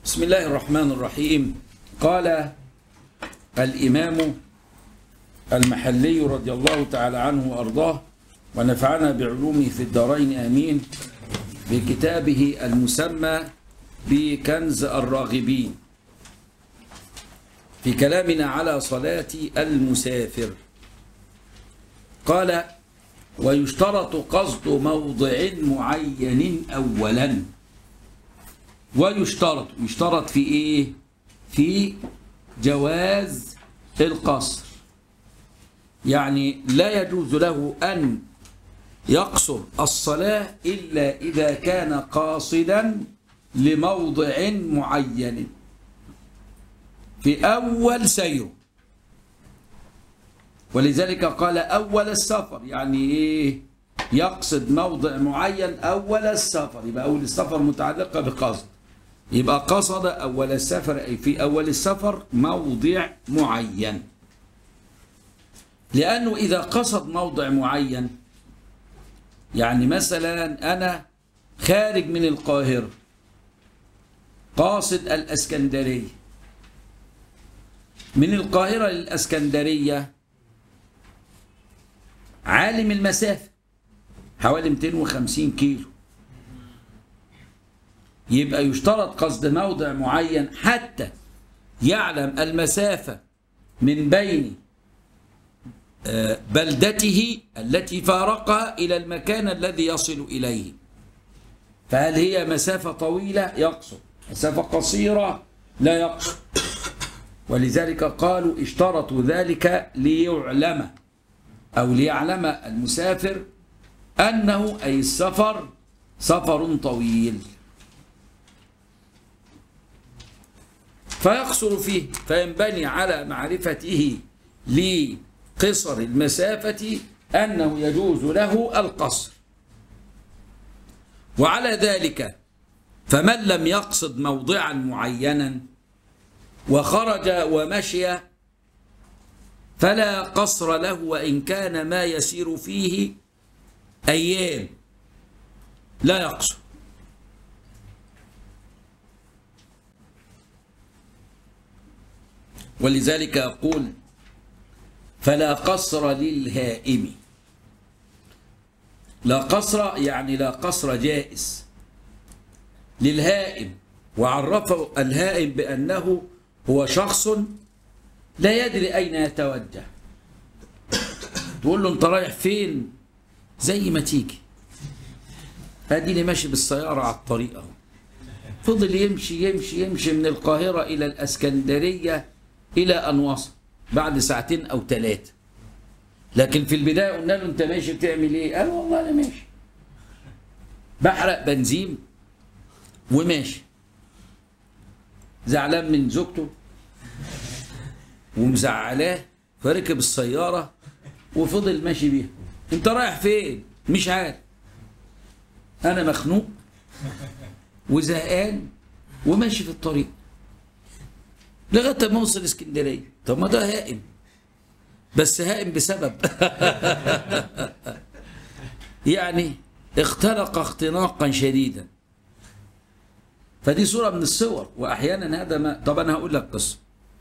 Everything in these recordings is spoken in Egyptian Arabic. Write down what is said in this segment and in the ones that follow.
بسم الله الرحمن الرحيم قال الإمام المحلي رضي الله تعالى عنه وأرضاه ونفعنا بعلومه في الدارين آمين بكتابه المسمى بكنز الراغبين في كلامنا على صلاة المسافر قال ويشترط قصد موضع معين أولا ويشترط يشترط في إيه في جواز القصر يعني لا يجوز له أن يقصر الصلاة إلا إذا كان قاصدا لموضع معين في أول سيره ولذلك قال أول السفر يعني إيه يقصد موضع معين أول السفر يبقى أول السفر متعلقة بقصد يبقى قصد أول السفر أي في أول السفر موضع معين لأنه إذا قصد موضع معين يعني مثلا أنا خارج من القاهرة قاصد الأسكندرية من القاهرة للأسكندرية عالم المسافة حوالي 250 كيلو يبقى يشترط قصد موضع معين حتى يعلم المسافة من بين بلدته التي فارقها إلى المكان الذي يصل إليه فهل هي مسافة طويلة يقصد مسافة قصيرة لا يقصد ولذلك قالوا اشترطوا ذلك ليعلم أو ليعلم المسافر أنه أي السفر سفر طويل فيقصر فيه فينبني على معرفته لقصر المسافة أنه يجوز له القصر وعلى ذلك فمن لم يقصد موضعا معينا وخرج ومشي فلا قصر له وإن كان ما يسير فيه أيام لا يقصر ولذلك يقول فلا قصر للهائم لا قصر يعني لا قصر جائز للهائم وعرفه الهائم بأنه هو شخص لا يدري أين يتوجه تقول له أنت رايح فين زي ما تيجي اديني ماشي بالسيارة على الطريق اهو فضل يمشي يمشي يمشي من القاهرة إلى الأسكندرية إلى أن وصل بعد ساعتين أو ثلاثة لكن في البداية قلنا له أنت ماشي بتعمل إيه؟ قال والله أنا ماشي بحرق بنزين وماشي زعلان من زوجته ومزعلاه فركب السيارة وفضل ماشي بيها انت رايح فين مش عارف انا مخنوق وزهقان وماشي في الطريق لغايه ما اوصل اسكندريه طب ما ده هائم بس هائم بسبب يعني اختنق اختناقا شديدا فدي صوره من الصور واحيانا هذا ما طب انا هقول لك قصه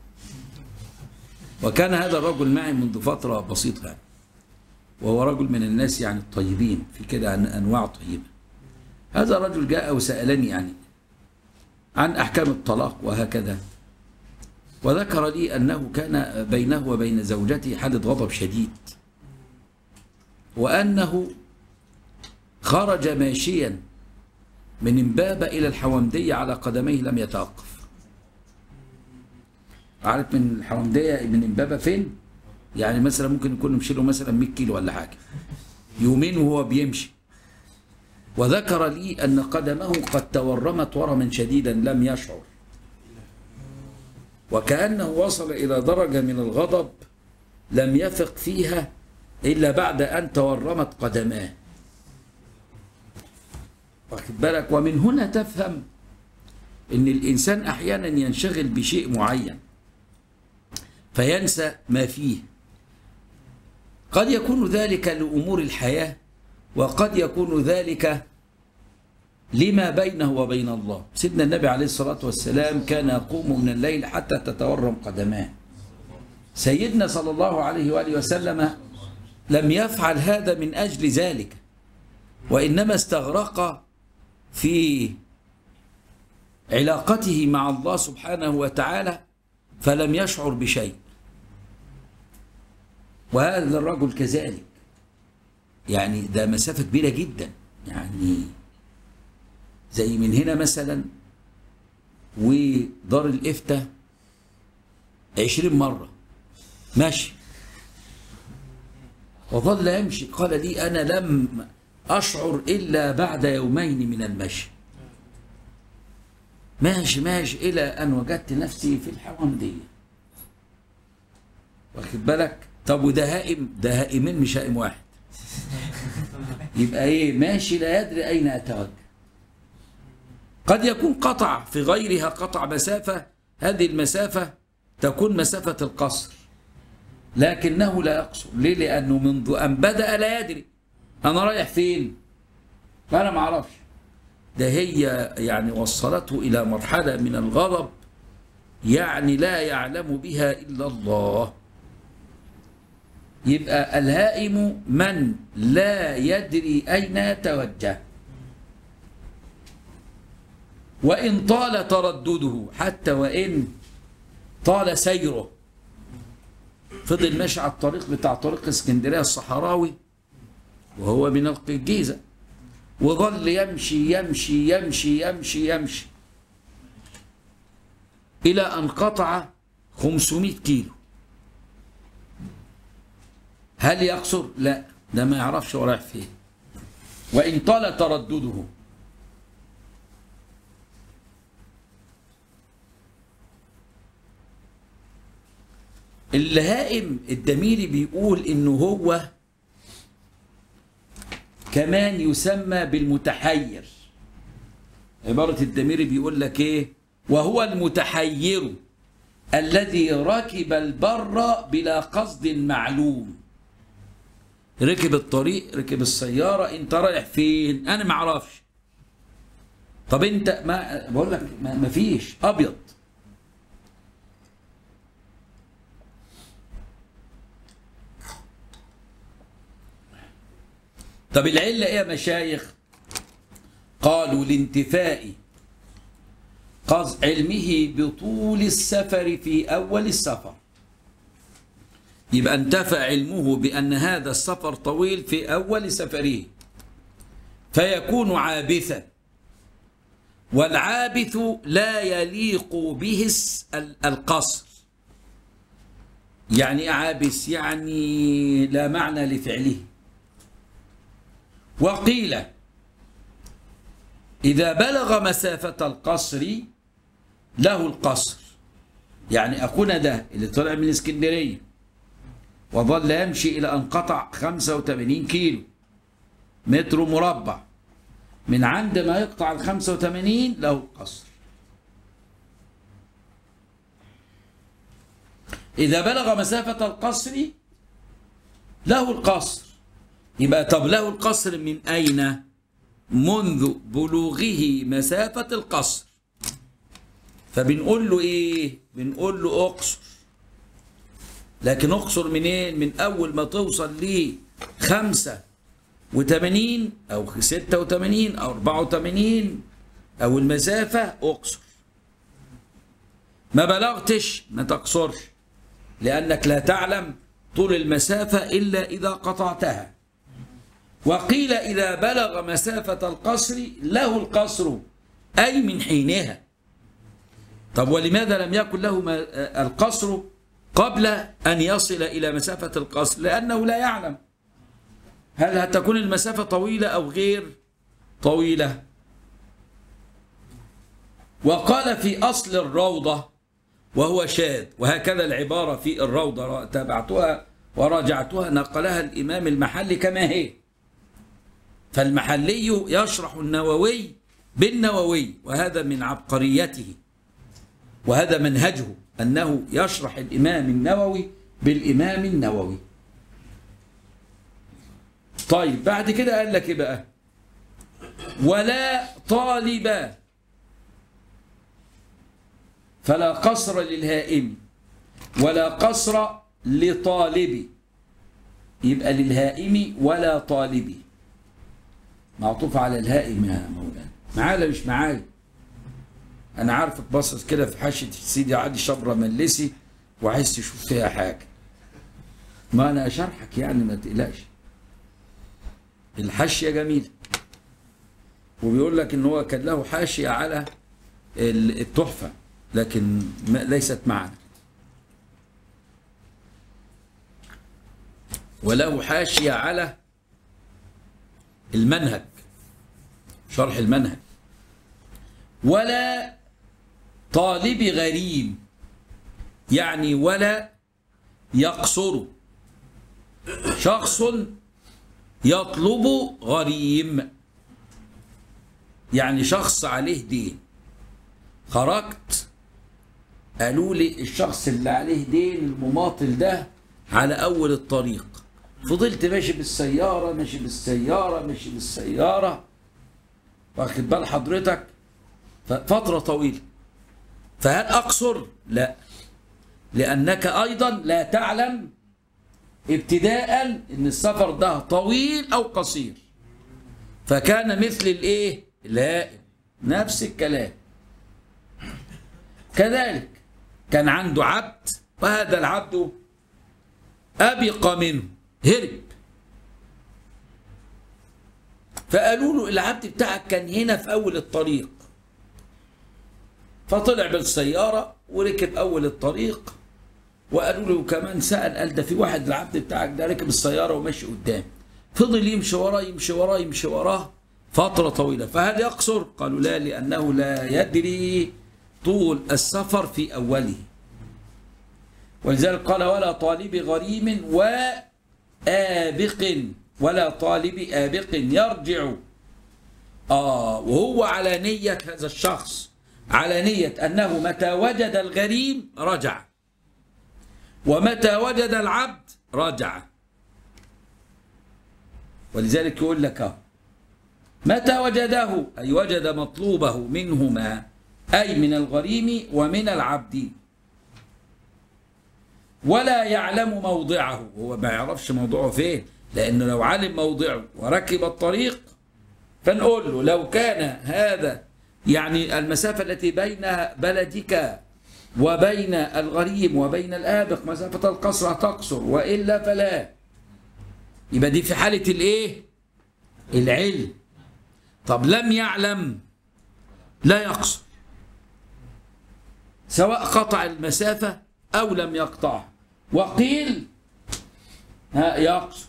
وكان هذا الرجل معي منذ فتره بسيطه يعني وهو رجل من الناس يعني الطيبين في كده انواع طيبه هذا الرجل جاء وسالني يعني عن احكام الطلاق وهكذا وذكر لي انه كان بينه وبين زوجته حاله غضب شديد وانه خرج ماشيا من امبابه الى الحومديه على قدميه لم يتوقف عارف من الحومديه من امبابه فين يعني مثلا ممكن يكون مشي له مثلا 100 كيلو ولا حاجه يومين وهو بيمشي وذكر لي ان قدمه قد تورمت ورما شديدا لم يشعر وكانه وصل الى درجه من الغضب لم يثق فيها الا بعد ان تورمت قدماه واخد بالك ومن هنا تفهم ان الانسان احيانا ينشغل بشيء معين فينسى ما فيه قد يكون ذلك لأمور الحياة وقد يكون ذلك لما بينه وبين الله سيدنا النبي عليه الصلاة والسلام كان يقوم من الليل حتى تتورم قدماه سيدنا صلى الله عليه وآله وسلم لم يفعل هذا من أجل ذلك وإنما استغرق في علاقته مع الله سبحانه وتعالى فلم يشعر بشيء وهذا الرجل كذلك يعني ده مسافة كبيرة جدا يعني زي من هنا مثلا ودار الإفتاء عشرين مرة ماشي وظل يمشي قال لي أنا لم أشعر إلا بعد يومين من المشي ماشي ماشي إلى أن وجدت نفسي في الحوامدية واخد بالك طب وده هائم ده هائمين مش هائم واحد يبقى ايه ماشي لا يدري اين اتوجه قد يكون قطع في غيرها قطع مسافه هذه المسافه تكون مسافه القصر لكنه لا يقصر ليه لانه منذ ان بدا لا يدري انا رايح فين فانا ما اعرفش ده هي يعني وصلته الى مرحله من الغضب يعني لا يعلم بها الا الله يبقى الهائم من لا يدري أين يتوجه وإن طال تردده حتى وإن طال سيره فضل ماشي على الطريق بتاع طريق اسكندرية الصحراوي وهو من الجيزة وظل يمشي يمشي يمشي يمشي يمشي إلى أن قطع 500 كيلو هل يقصر؟ لا ده ما يعرفش هو رايح فين وإن طال تردده الهائم الدميري بيقول إنه هو كمان يسمى بالمتحير عبارة الدميري بيقول لك إيه وهو المتحير الذي ركب البر بلا قصد معلوم ركب الطريق ركب السيارة انت رايح فين انا ما اعرفش طب انت ما بقول لك ما ما فيش ابيض طب العلة ايه يا مشايخ قالوا لانتفاء قصد علمه بطول السفر في اول السفر يبقى انتفى علمه بأن هذا السفر طويل في أول سفره فيكون عابثا والعابث لا يليق به القصر يعني عابث يعني لا معنى لفعله وقيل إذا بلغ مسافة القصر له القصر يعني أخونا ده اللي طلع من اسكندريه وظل يمشي إلى أن قطع 85 كيلو متر مربع من عند ما يقطع ال 85 له القصر إذا بلغ مسافة القصر له القصر يبقى طب له القصر من أين؟ منذ بلوغه مسافة القصر فبنقول له إيه؟ بنقول له أقصر لكن اقصر منين من اول ما توصل ل 85 او 86 او 84 او المسافه اقصر ما بلغتش ما تقصرش لانك لا تعلم طول المسافه الا اذا قطعتها وقيل اذا بلغ مسافه القصر له القصر اي من حينها طب ولماذا لم يكن له القصر قبل أن يصل إلى مسافة القصر لأنه لا يعلم هل هتكون المسافة طويلة أو غير طويلة وقال في أصل الروضة وهو شاذ وهكذا العبارة في الروضة تابعتها وراجعتها نقلها الإمام المحلي كما هي فالمحلي يشرح النووي بالنووي وهذا من عبقريته وهذا منهجه أنه يشرح الإمام النووي بالإمام النووي طيب بعد كده قال لك إيه بقى ولا طالب فلا قصر للهائم ولا قصر لطالب يبقى للهائم ولا طالب معطوف على الهائم يا مولانا معايا ولا مش معايا انا عارفك باصص كده في حاشيه سيدي علي شبرا ملسي وعايز تشوف فيها حاجه ما انا اشرحك يعني ما تقلقش الحاشيه جميله وبيقول لك ان هو كان له حاشيه على ال- التحفه لكن ما ليست معنا وله حاشيه على المنهج شرح المنهج ولا طالب غريم يعني ولا يقصر شخص يطلب غريم يعني شخص عليه دين خرجت قالوا لي الشخص اللي عليه دين المماطل ده على اول الطريق فضلت ماشي بالسياره ماشي بالسياره ماشي بالسياره واخد بال حضرتك فتره طويله فهل اقصر لا لانك ايضا لا تعلم ابتداء ان السفر ده طويل او قصير فكان مثل الايه الهائم نفس الكلام كذلك كان عنده عبد وهذا العبد أبق منه هرب فقالوا له العبد بتاعك كان هنا في أول الطريق فطلع بالسيارة وركب أول الطريق وقالوا له كمان سأل قال ده في واحد العبد بتاعك ده ركب السيارة وماشي قدام فضل يمشي وراه يمشي وراه يمشي وراه فترة طويلة فهل يقصر؟ قالوا لا لأنه لا يدري طول السفر في أوله ولذلك قال ولا طالب غريم وآبق ولا طالب آبق يرجع آه وهو على نية هذا الشخص على نية أنه متى وجد الغريم رجع ومتى وجد العبد رجع ولذلك يقول لك أهو متى وجده أي وجد مطلوبه منهما أي من الغريم ومن العبد ولا يعلم موضعه هو ما يعرفش موضعه فين لأنه لو علم موضعه وركب الطريق فنقول له لو كان هذا يعني المسافة التي بين بلدك وبين الغريم وبين الآبق مسافة القصر تقصر وإلا فلا يبقى دي في حالة الإيه؟ العلم طب لم يعلم لا يقصر سواء قطع المسافة أو لم يقطعها وقيل ها يقصر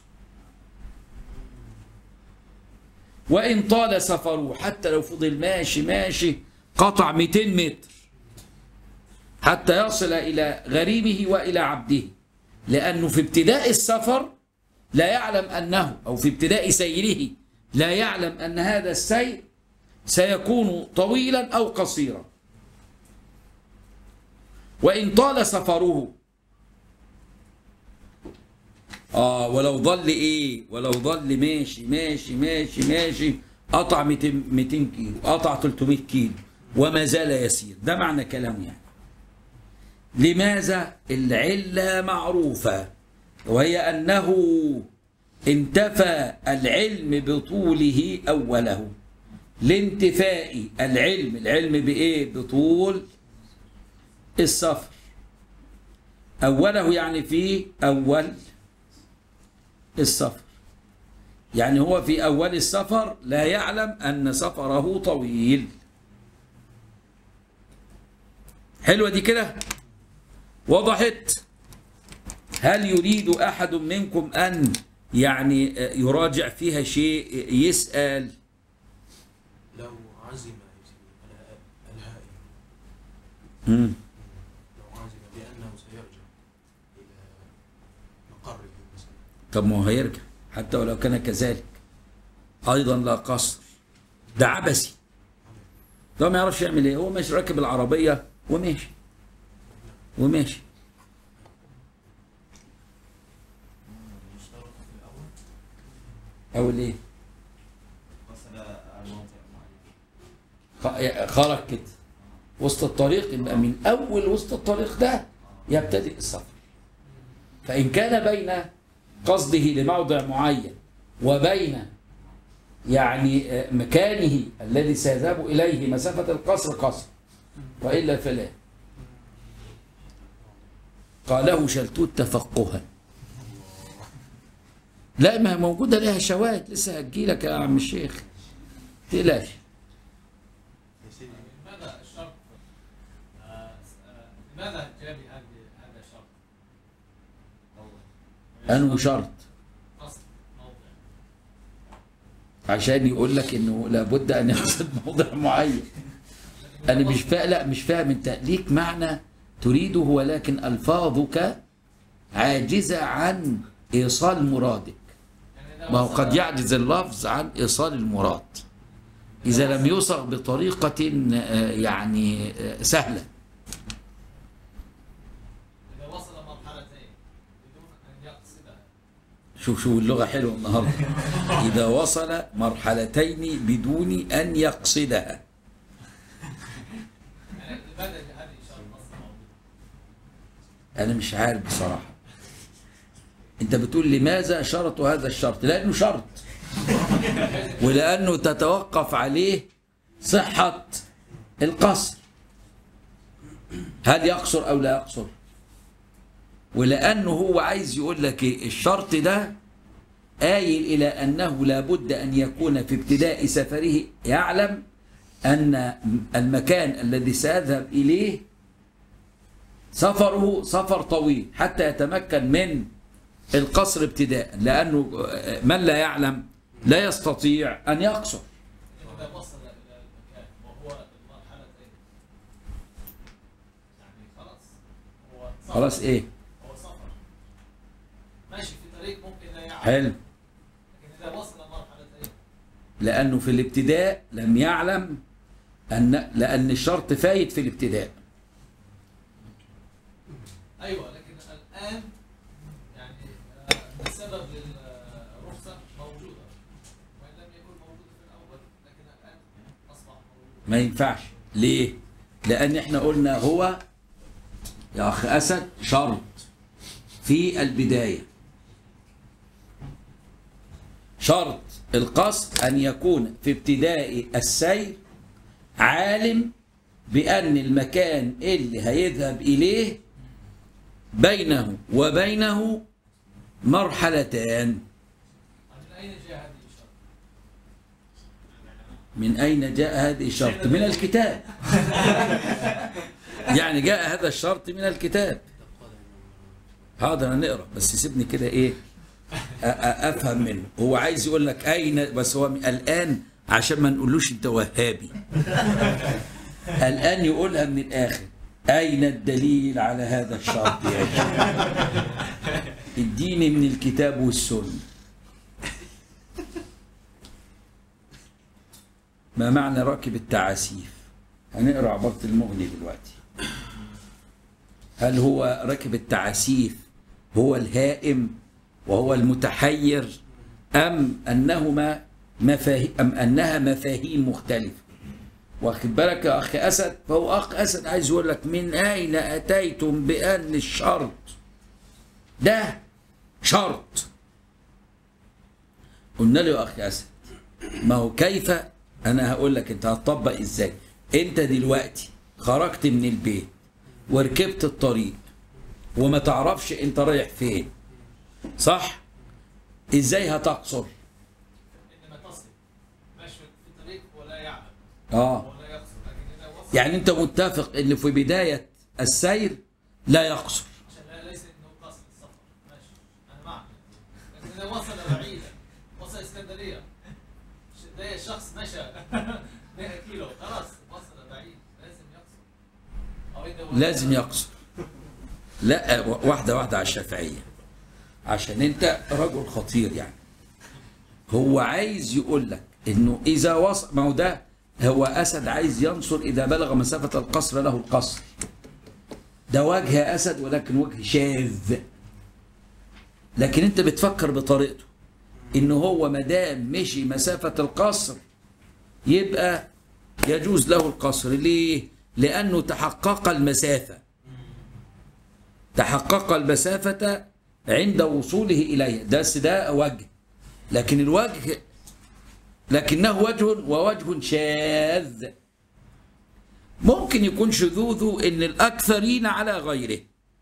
وإن طال سفره حتى لو فضل ماشي ماشي قطع 200 متر حتى يصل إلى غريمه وإلى عبده لأنه في ابتداء السفر لا يعلم أنه أو في ابتداء سيره لا يعلم أن هذا السير سيكون طويلا أو قصيرا وإن طال سفره آه ولو ظل إيه ولو ظل ماشي ماشي ماشي ماشي قطع 200 200 كيلو قطع 300 كيلو وما زال يسير ده معنى كلامه يعني لماذا العلة معروفة وهي أنه انتفى العلم بطوله أوله لانتفاء العلم العلم بإيه بطول السفر أوله يعني في أول السفر يعني هو في أول السفر لا يعلم أن سفره طويل حلوة دي كده وضحت هل يريد أحد منكم أن يعني يراجع فيها شيء يسأل لو عزم يا سيدي الها- الهائم مم. لو عزم بأنه سيرجع إلى مقره مثلا طب ما هو هيرجع حتى ولو كان كذلك أيضا لا قصر ده عبثي ده ما يعرفش يعمل ايه هو ماشي راكب العربية وماشي وماشي يشترط في الأول أو ايه قصد الموضع خ- خرج كده وسط الطريق يبقى من اول وسط الطريق ده يبتدئ السفر فان كان بين قصده لموضع معين وبين يعني آه، مكانه الذي سيذهب اليه مسافه القصر قصر والا فلا قاله شلتوت تفقها لا ما هي موجوده لها شواهد لسه هتجيلك يا عم الشيخ تقلقش لماذا الشرط آه، آه، لماذا جابي هذه هذا الشرط؟ أول انه شرط قصد موضع عشان يقول لك انه لابد ان يقصد موضع معين انا مش فاهم لا مش فاهم انت ليك معنى تريده ولكن الفاظك عاجزه عن ايصال مرادك يعني إذا ما هو وصل- قد يعجز اللفظ عن ايصال المراد اذا لم يوصل بطريقه آه، يعني آه، سهله إذا وصل مرحلتين بدون أن يقصدها شوف شوف اللغه حلوه النهارده اذا وصل مرحلتين بدون ان يقصدها يعني لماذا هذه الشرط أصلا موجود؟ انا مش عارف بصراحه انت بتقول لماذا شرطوا هذا الشرط لانه شرط ولانه تتوقف عليه صحه القصر هل يقصر او لا يقصر ولانه هو عايز يقول لك إيه؟ الشرط ده آيل إلى أنه لابد أن يكون في ابتداء سفره يعلم أن المكان الذي سيذهب إليه سفره سفر طويل حتى يتمكن من القصر ابتداء لأنه من لا يعلم لا يستطيع أن يقصر إذا وصل إلى المكان وهو المرحلتين يعني خلاص هو سفر. خلاص إيه هو سفر ماشي في طريق ممكن لا يعلم حلو لكن إذا وصل مرحلتين لأنه في الابتداء لم يعلم أن لأن الشرط فايت في الابتداء أيوه لكن الآن يعني آه، السبب للرخصة موجودة وإن لم يكن موجودة في الأول لكن الآن أصبح موجود ما ينفعش ليه لأن احنا قلنا هو يا أخ أسد شرط في البداية شرط القصد أن يكون في ابتداء السير عالم بأن المكان اللي هيذهب إليه بينه وبينه مرحلتان من أين جاء هذه الشرط؟ من أين جاء هذه الشرط؟ من الكتاب يعني جاء هذا الشرط من الكتاب حاضر هنقرا بس سيبني كده ايه أ- أ- افهم منه هو عايز يقول لك اين بس هو الان عشان ما نقولوش انت وهابي الان يقولها من الاخر اين الدليل على هذا الشرط يا شيخ اديني من الكتاب والسنه ما معنى راكب التعاسيف هنقرا عباره المغني دلوقتي هل هو راكب التعاسيف هو الهائم وهو المتحير ام انهما مفاهيم ام انها مفاهيم مختلفه واخد بالك يا اخ اسد فهو اخ اسد عايز يقول لك من اين اتيتم بان الشرط ده شرط قلنا له يا اخ اسد ما هو كيف انا هقول لك انت هتطبق ازاي انت دلوقتي خرجت من البيت وركبت الطريق وما تعرفش انت رايح فين صح ازاي هتقصر إنما تصل ماشي في طريق ولا يعلم اه ولا يقصد لكن إذا وصل يعني انت متفق ان في بداية السير لا يقصر عشان لا ليس إنه قصد السفر ماشي أنا معك لكن إذا وصل بعيدا وصل اسكندرية ش- ده الشخص مشى 100 كيلو خلاص وصل بعيد لازم يقصد أو إذا وصل- لازم يقصر لا واحدة واحدة على الشافعية عشان انت رجل خطير يعني هو عايز يقول لك انه اذا وصل ما هو ده هو اسد عايز ينصر اذا بلغ مسافة القصر له القصر ده وجه اسد ولكن وجه شاذ لكن انت بتفكر بطريقته ان هو ما دام مشي مسافة القصر يبقى يجوز له القصر ليه لأنه تحقق المسافة تحقق المسافة عند وصوله إليه ده ده وجه لكن الوجه لكنه وجه ووجه شاذ ممكن يكون شذوذه ان الاكثرين على غيره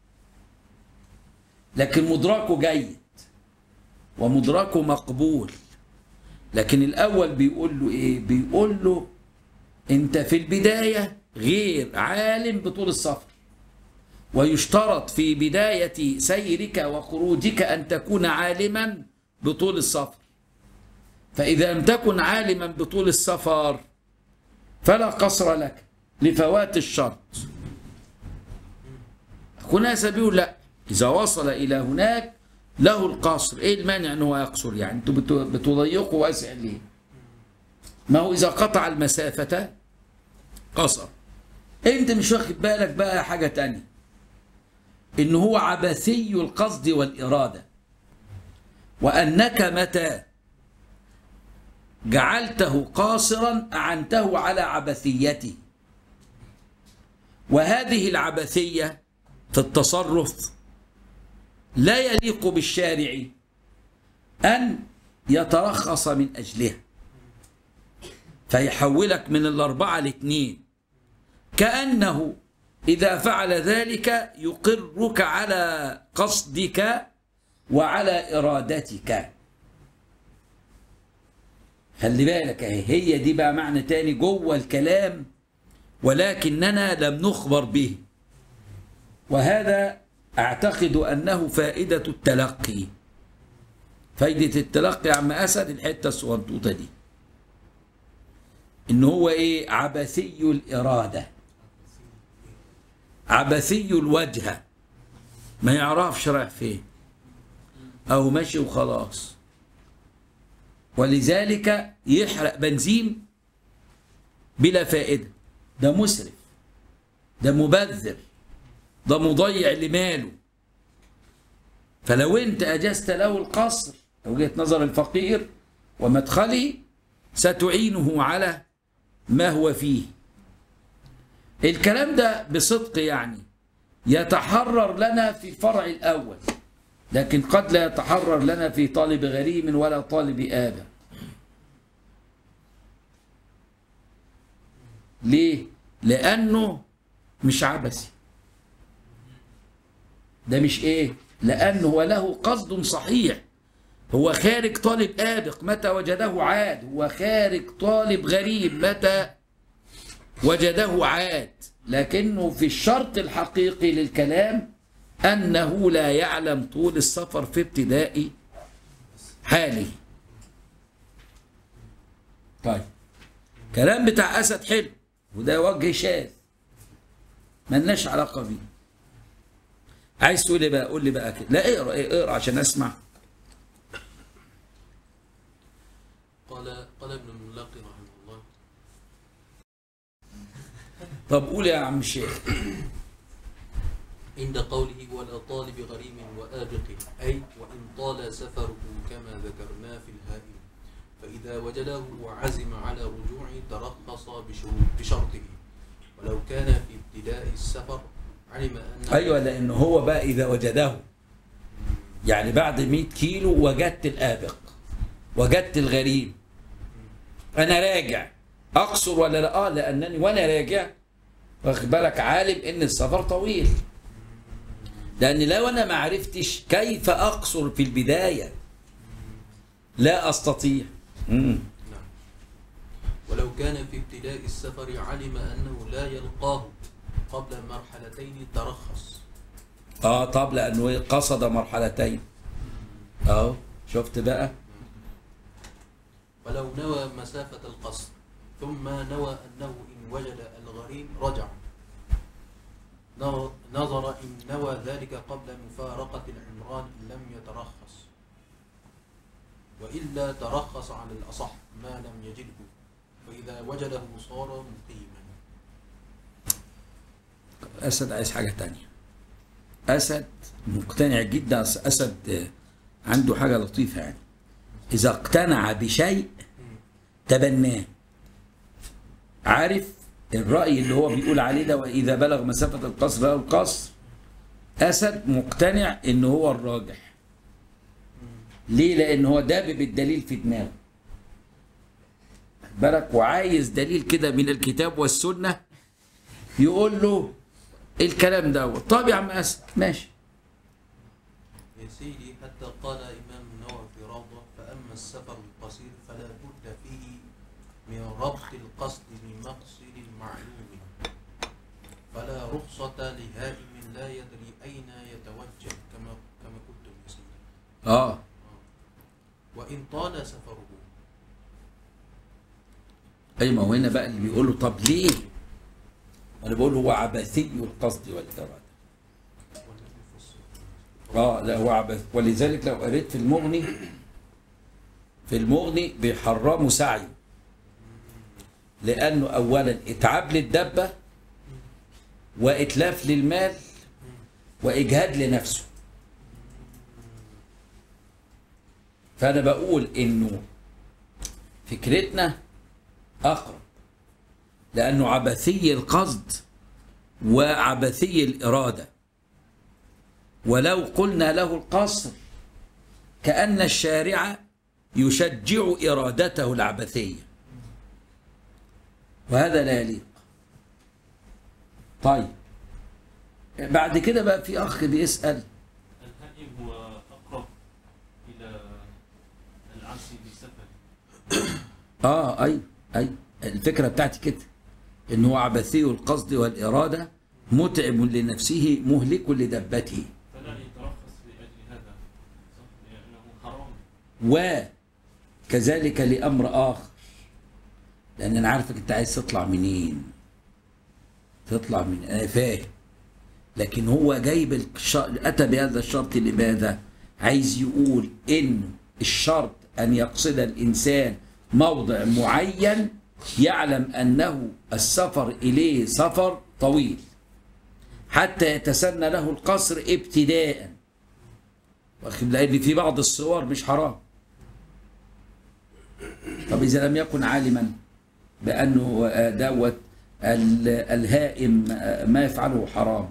لكن مدركه جيد ومدركه مقبول لكن الاول بيقول له ايه بيقول له انت في البدايه غير عالم بطول السفر ويشترط في بدايه سيرك وخروجك ان تكون عالما بطول السفر فاذا لم تكن عالما بطول السفر فلا قصر لك لفوات الشرط هنا بيقول لا إذا وصل إلى هناك له القصر إيه المانع أنه يقصر يعني أنتوا بت- بتضيقوا واسع ليه ما هو إذا قطع المسافة قصر أنت مش واخد بالك بقى حاجة تانية إن هو عبثي القصد والإرادة وأنك متى جعلته قاصرا أعنته على عبثيته وهذه العبثية في التصرف لا يليق بالشارع أن يترخص من أجلها فيحولك من الأربعة لاثنين كأنه إذا فعل ذلك يقرك على قصدك وعلى إرادتك خلي بالك اهي هي دي بقى معنى تاني جوه الكلام ولكننا لم نخبر به وهذا اعتقد انه فائده التلقي فائده التلقي يا عم اسد الحته الصغنطوطه دي ان هو ايه عبثي الاراده عبثي الوجهه ما يعرفش رايح فين او ماشي وخلاص ولذلك يحرق بنزين بلا فائدة ده مسرف ده مبذر ده مضيع لماله فلو انت اجزت له القصر وجهة نظر الفقير ومدخله ستعينه على ما هو فيه الكلام ده بصدق يعني يتحرر لنا في الفرع الأول لكن قد لا يتحرر لنا في طالب غريم ولا طالب آبة ليه؟ لأنه مش عبثي ده مش ايه لأنه هو له قصد صحيح هو خارج طالب آبق متى وجده عاد هو خارج طالب غريب متى وجده عاد لكنه في الشرط الحقيقي للكلام أنه لا يعلم طول السفر في ابتداء حاله طيب كلام بتاع أسد حلو وده وجه شاذ ملناش علاقة بيه عايز تقول ايه بقى قول لي بقى كده لا اقرا إيه اقرا عشان اسمع قال قال ابن الملقي رحمه الله طب قول يا عم الشيخ عند قوله ولا طالب غريم وآبق أي وإن طال سفره كما ذكرنا في الهائم فإذا وجده وعزم على رجوعه ترخص بشروط- بشرطه ولو كان في ابتداء السفر علم أن ايوه لان هو بقى اذا وجده يعني بعد 100 كيلو وجدت الابق وجدت الغريب انا راجع اقصر ولا لا اه لانني وانا راجع واخد بالك عالم ان السفر طويل لان لو انا ما عرفتش كيف اقصر في البدايه لا استطيع مم. نعم. ولو كان في ابتداء السفر علم أنه لا يلقاه قبل مرحلتين ترخص اه طب لانه قصد مرحلتين اهو شفت بقى ولو نوى مسافة القصر ثم نوى أنه إن وجد الغريم رجع نظر- نظر إن نوى ذلك قبل مفارقة العمران لم يترخص وإلا ترخص على الأصح ما لم يجده فإذا وجده صار مقيما اسد عايز حاجه تانية اسد مقتنع جدا اسد آه، عنده حاجه لطيفه يعني اذا اقتنع بشيء تبناه عارف الرأي اللي هو بيقول عليه ده وإذا بلغ مسافة القصر له القصر أسد مقتنع إن هو الراجح ليه؟ لأن هو دابب الدليل في دماغه خد بالك وعايز دليل كده من الكتاب والسنة يقول له الكلام ده طب يا عم أسد ماشي يا سيدي حتى قال إمام النووي في روضة فأما السفر القصير فلا بد فيه من ربط القصد بمقصد معلوم فلا رخصة لهائم لا يدري أين يتوجه كما كما قلتم يا سيدي آه وإن طال سفره أي ما هو هنا بقى اللي بيقول له طب ليه؟ أنا بقول هو عبثي القصد والإرادة والذي يفسر اه لا هو عبث ولذلك لو قريت في المغني في المغني بيحرموا سعيه لانه اولا اتعاب للدبه واتلاف للمال واجهاد لنفسه فانا بقول انه فكرتنا اقرب لانه عبثي القصد وعبثي الاراده ولو قلنا له القصر كأن الشارع يشجع إرادته العبثية وهذا لا يليق طيب بعد كده بقى في أخ بيسأل الهائم هو أقرب إلى العبس بسفر آه أي أي الفكرة بتاعتي كده إن هو عبثي القصد والإرادة متعب لنفسه مهلك لدبته فلا يترخص لأجل هذا صح؟ لأنه حرام وكذلك لأمر آخر لأن أنا عارفك أنت عايز تطلع منين تطلع من أنا فاهم لكن هو جايب الش... أتى بهذا الشرط لماذا عايز يقول إن الشرط أن يقصد الإنسان موضع معين يعلم أنه السفر إليه سفر طويل حتى يتسنى له القصر ابتداءً واخد لان في بعض الصور مش حرام طب اذا لم يكن عالما بانه آه، دوت ال- الهائم آه، ما يفعله حرام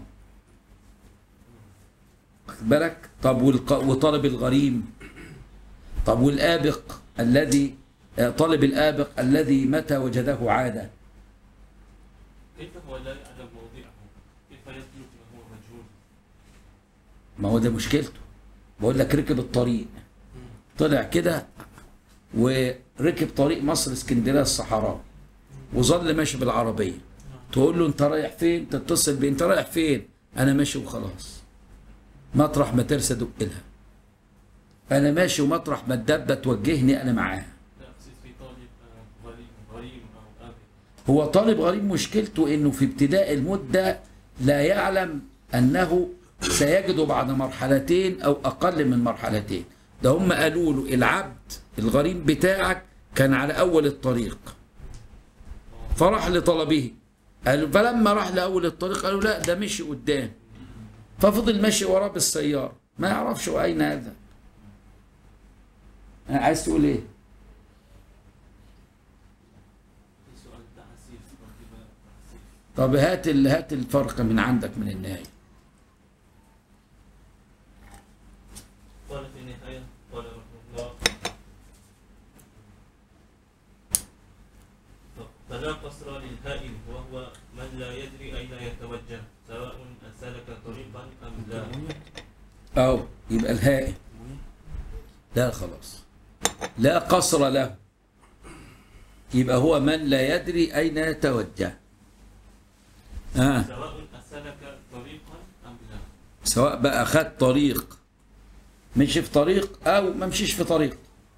واخد بالك طب والق- وطالب الغريم طب والآبق الذي آه، طالب الآبق الذي متى وجده عادة كيف هو لا يعلم موضعه؟ كيف يسلك وهو مجهول؟ ما هو ده مشكلته بقول لك ركب الطريق طلع كده وركب طريق مصر اسكندريه الصحراء وظل ماشي بالعربيه تقول له انت رايح فين تتصل بيه انت رايح فين انا ماشي وخلاص مطرح ما ترسى دق لها انا ماشي ومطرح ما الدبه توجهني انا معاها لا أقصد في طالب آه، غريم غريم أو آبق هو طالب غريب مشكلته انه في ابتداء المده لا يعلم انه سيجد بعد مرحلتين او اقل من مرحلتين ده هم قالوا له العبد الغريم بتاعك كان على اول الطريق فراح لطلبه قالوا فلما راح لاول الطريق قالوا لا ده مشي قدام ففضل ماشي وراه بالسياره ما يعرفش اين هذا عايز تقول ايه في سؤال تحسيس وكذا تحسيس طب هات ال- هات الفرق من عندك من النهايه قال في النهاية قال رحمه الله فلا قصر للهائم وهو من لا يدري أين يتوجه سواء أسلك طريقا أم لا أو يبقى الهائم لا خلاص لا قصر له يبقى هو من لا يدري أين يتوجه آه. سواء أسلك طريقا أم لا سواء بقى خد طريق مشي في طريق أو ما مشيش في طريق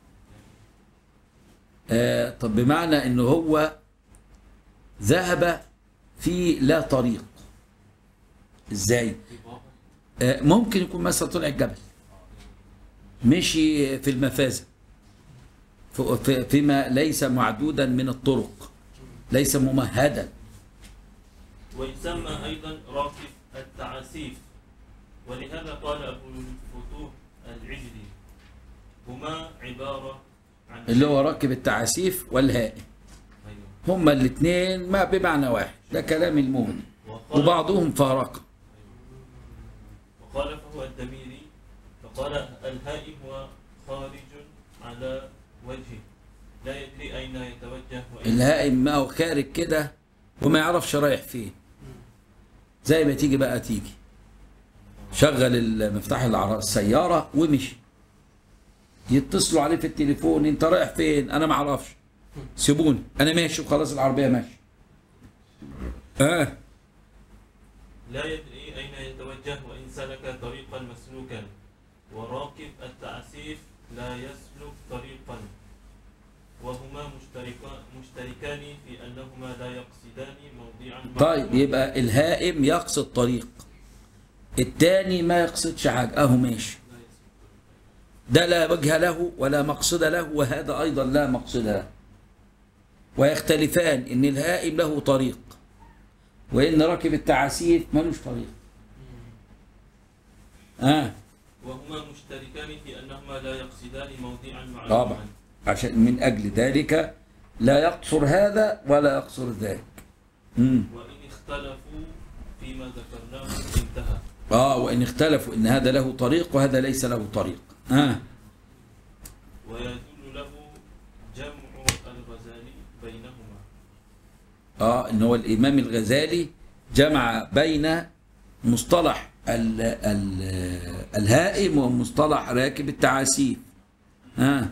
آه طب بمعنى أنه هو ذهب في لا طريق ازاي في واقع آه، ممكن يكون مثلا طلع الجبل مشي في المفازة في- في- فيما ليس معدودا من الطرق ليس ممهدا ويسمى أيضا راكب التعاسيف ولهذا قال أبو الفتوح العجلي هما عبارة عن اللي هو راكب التعاسيف والهائم أيوه هما الاثنين ما بمعنى واحد ده كلام المهني وقال وبعضهم فارق وقال فهو الدميري فقال الهائم هو خارج على وجهه لا يدري أين يتوجه وأين الهائم ما هو خارج كده وما يعرفش رايح فين زي ما تيجي بقى تيجي شغل المفتاح العر- السيارة ومشي يتصلوا عليه في التليفون انت رايح فين انا ما اعرفش سيبوني انا ماشي وخلاص العربية ماشي اه لا يدري أين يتوجه وإن سلك طريقا مسلوكا وراكب التعسيف لا يسلك طريقا وهما مشتركان مشتركان في أنهما لا يقصدان موضعا طيب معلوما. يبقى الهائم يقصد طريق التاني ما يقصدش حاجة اهو ماشي ده لا وجه له ولا مقصد له وهذا أيضا لا مقصد له ويختلفان إن الهائم له طريق وإن راكب التعاسيف ملوش طريق آه وهما مشتركان في أنهما لا يقصدان موضعا معلوما طبعا عشان من أجل ذلك لا يقصر هذا ولا يقصر ذاك مم. وإن اختلفوا فيما ذكرناه انتهى آه وإن اختلفوا إن هذا له طريق وهذا ليس له طريق آه ويدل له جمع الغزالي بينهما اه ان هو الامام الغزالي جمع بين مصطلح ال ال الهائم ومصطلح راكب التعاسيف ها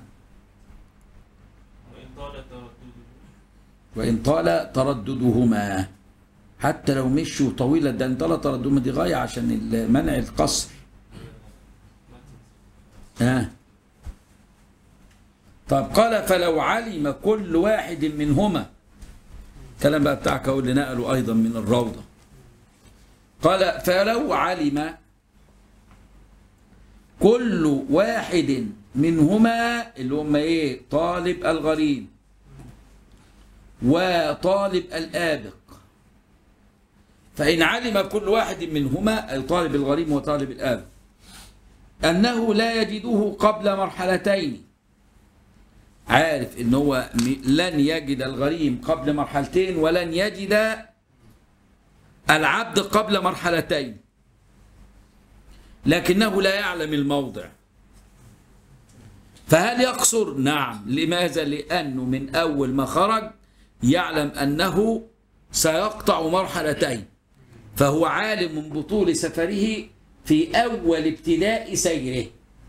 وإن طال تردده وان طال ترددهما حتى لو مشوا طويلا ده ان طال ترددهما دي غايه عشان منع القصر ما تنسى ها طب قال فلو علم كل واحد منهما كلام بقى بتاعك هو اللي نقله ايضا من الروضه قال فلو علم كل واحد منهما اللي هم ايه طالب الغريم وطالب الآبق فإن علم كل واحد منهما أي طالب الغريم وطالب الآبق أنه لا يجده قبل مرحلتين عارف ان هو م- لن يجد الغريم قبل مرحلتين ولن يجد العبد قبل مرحلتين لكنه لا يعلم الموضع فهل يقصر نعم لماذا لانه من اول ما خرج يعلم انه سيقطع مرحلتين فهو عالم من بطول سفره في اول ابتداء سيره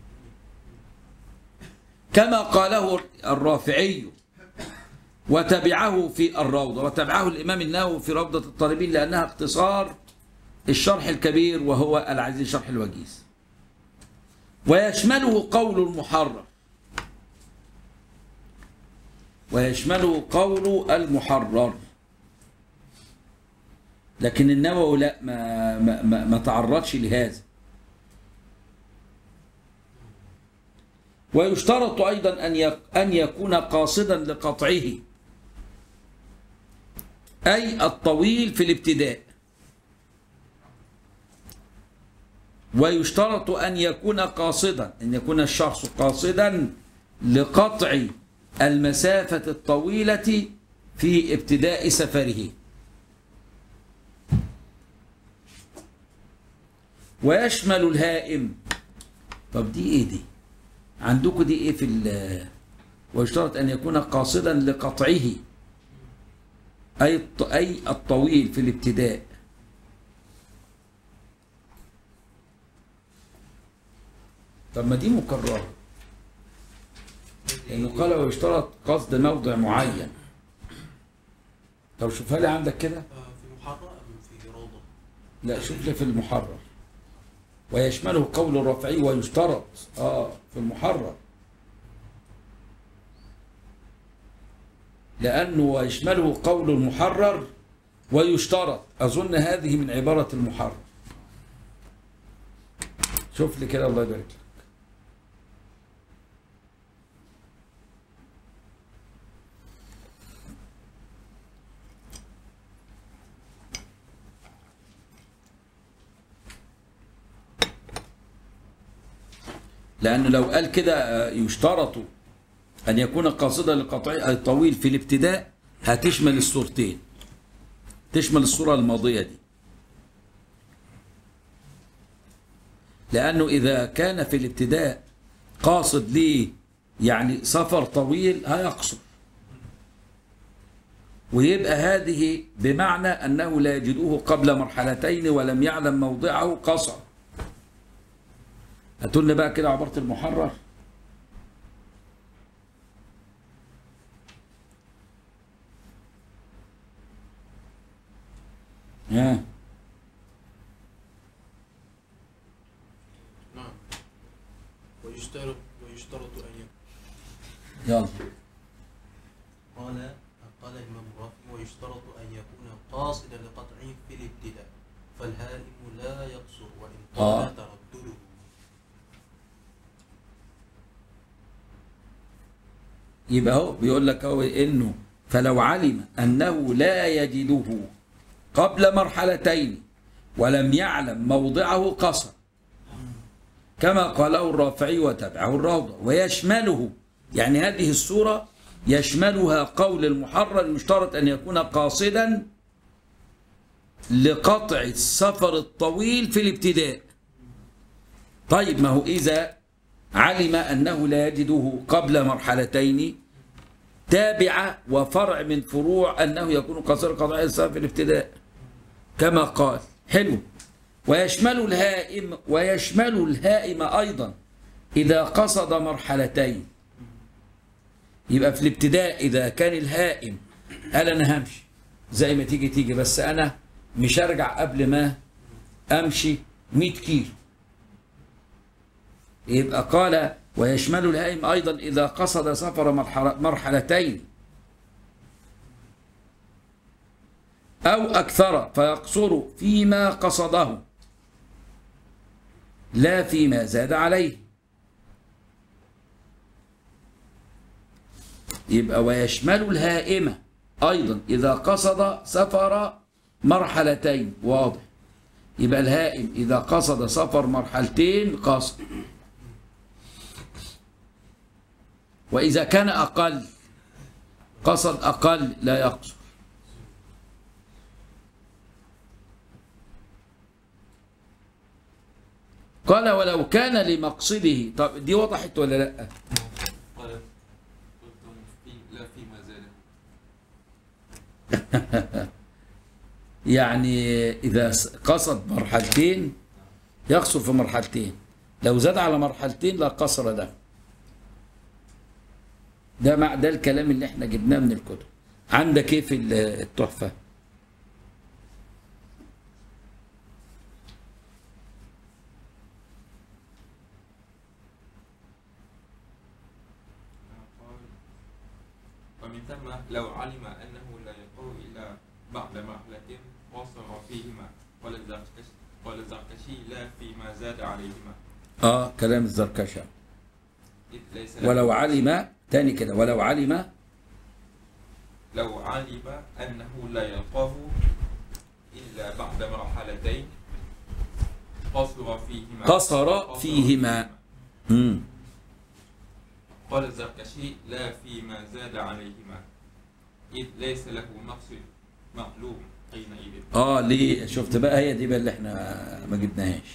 كما قاله الرافعي وتبعه في الروضة وتبعه الإمام النووي في روضة الطالبين لأنها اختصار الشرح الكبير وهو العزيز شرح الوجيز ويشمله قول المحرر ويشمله قول المحرر لكن النووي لا ما, ما, ما, ما تعرضش لهذا ويشترط أيضا أن يك- أن يكون قاصدا لقطعه أي الطويل في الابتداء ويشترط أن يكون قاصدا أن يكون الشخص قاصدا لقطع المسافة الطويلة في ابتداء سفره ويشمل الهائم طب دي ايه دي عندكم دي ايه في ال ويشترط ان يكون قاصدا لقطعه اي الط- اي الطويل في الابتداء طب ما دي مكرره لانه قال ويشترط قصد موضع معين طب شوفها لي عندك كده آه، في محرر أم في روضة؟ لا شوف لي في المحرر ويشمله قول الرافعي ويشترط اه في المحرر لأنه ويشمله قول المحرر ويشترط أظن هذه من عبارة المحرر شوف لي كده الله يبارك لك لأنه لو قال كده آه، يشترط أن يكون قاصدا لقطع الطويل في الابتداء هتشمل الصورتين تشمل الصورة الماضية دي لأنه إذا كان في الابتداء قاصد ليه يعني سفر طويل هيقصر ويبقى هذه بمعنى أنه لا يجدوه قبل مرحلتين ولم يعلم موضعه قصر هاتوا بقى كده عبارة المحرر ها نعم ويشترط ويشترط أن يكون يلا قال قال الإمام الرافعي ويشترط أن يكون قاصدا لقطعه في الابتداء فالهائم لا يقصر وإن آه. طال تردده يبقى هو بيقول لك هو انه فلو علم انه لا يجده قبل مرحلتين ولم يعلم موضعه قصر كما قاله الرافعي وتبعه الروضة ويشمله يعني هذه السورة يشملها قول المحرر يشترط أن يكون قاصدا لقطع السفر الطويل في الابتداء طيب ما هو إذا علم أنه لا يجده قبل مرحلتين تابع وفرع من فروع أنه يكون قصير قضاء السفر في الابتداء كما قال حلو ويشمل الهائم ويشمل الهائم أيضا إذا قصد مرحلتين يبقى في الابتداء إذا كان الهائم قال أنا همشي زي ما تيجي تيجي بس أنا مش هرجع قبل ما أمشي 100 كيلو يبقى قال ويشمل الهائم أيضا إذا قصد سفر مرحل- مرحلتين أو أكثر فيقصر فيما قصده لا فيما زاد عليه يبقى ويشمل الهائمة أيضا إذا قصد سفر مرحلتين واضح يبقى الهائم إذا قصد سفر مرحلتين قصد وإذا كان أقل قصد أقل لا يقصر قال ولو كان لمقصده طب دي وضحت ولا لا قال قلتم في لا فيما زاد يعني إذا س- قصد مرحلتين يقصر في مرحلتين لو زاد على مرحلتين لا قصر ده ده مع ده الكلام اللي احنا جبناه من الكتب عندك ايه في ال- التحفة قال ومن ثم لو علم أنه لا يقوى إلا بعد مرحلة قصر فيهما قال الزركشي قال الزركشي لا فيما زاد عليهما اه كلام الزركشة إذ ليس له ولو علم تاني كده ولو علم لو علم أنه لا يلقاه إلا بعد مرحلتين قصر فيهما قصر فيهما مم. قال الزركشي لا فيما زاد عليهما إذ ليس له مقصد معلوم حينئذ اه ليه شفت بقى هي دي بقى اللي احنا ما جبناهاش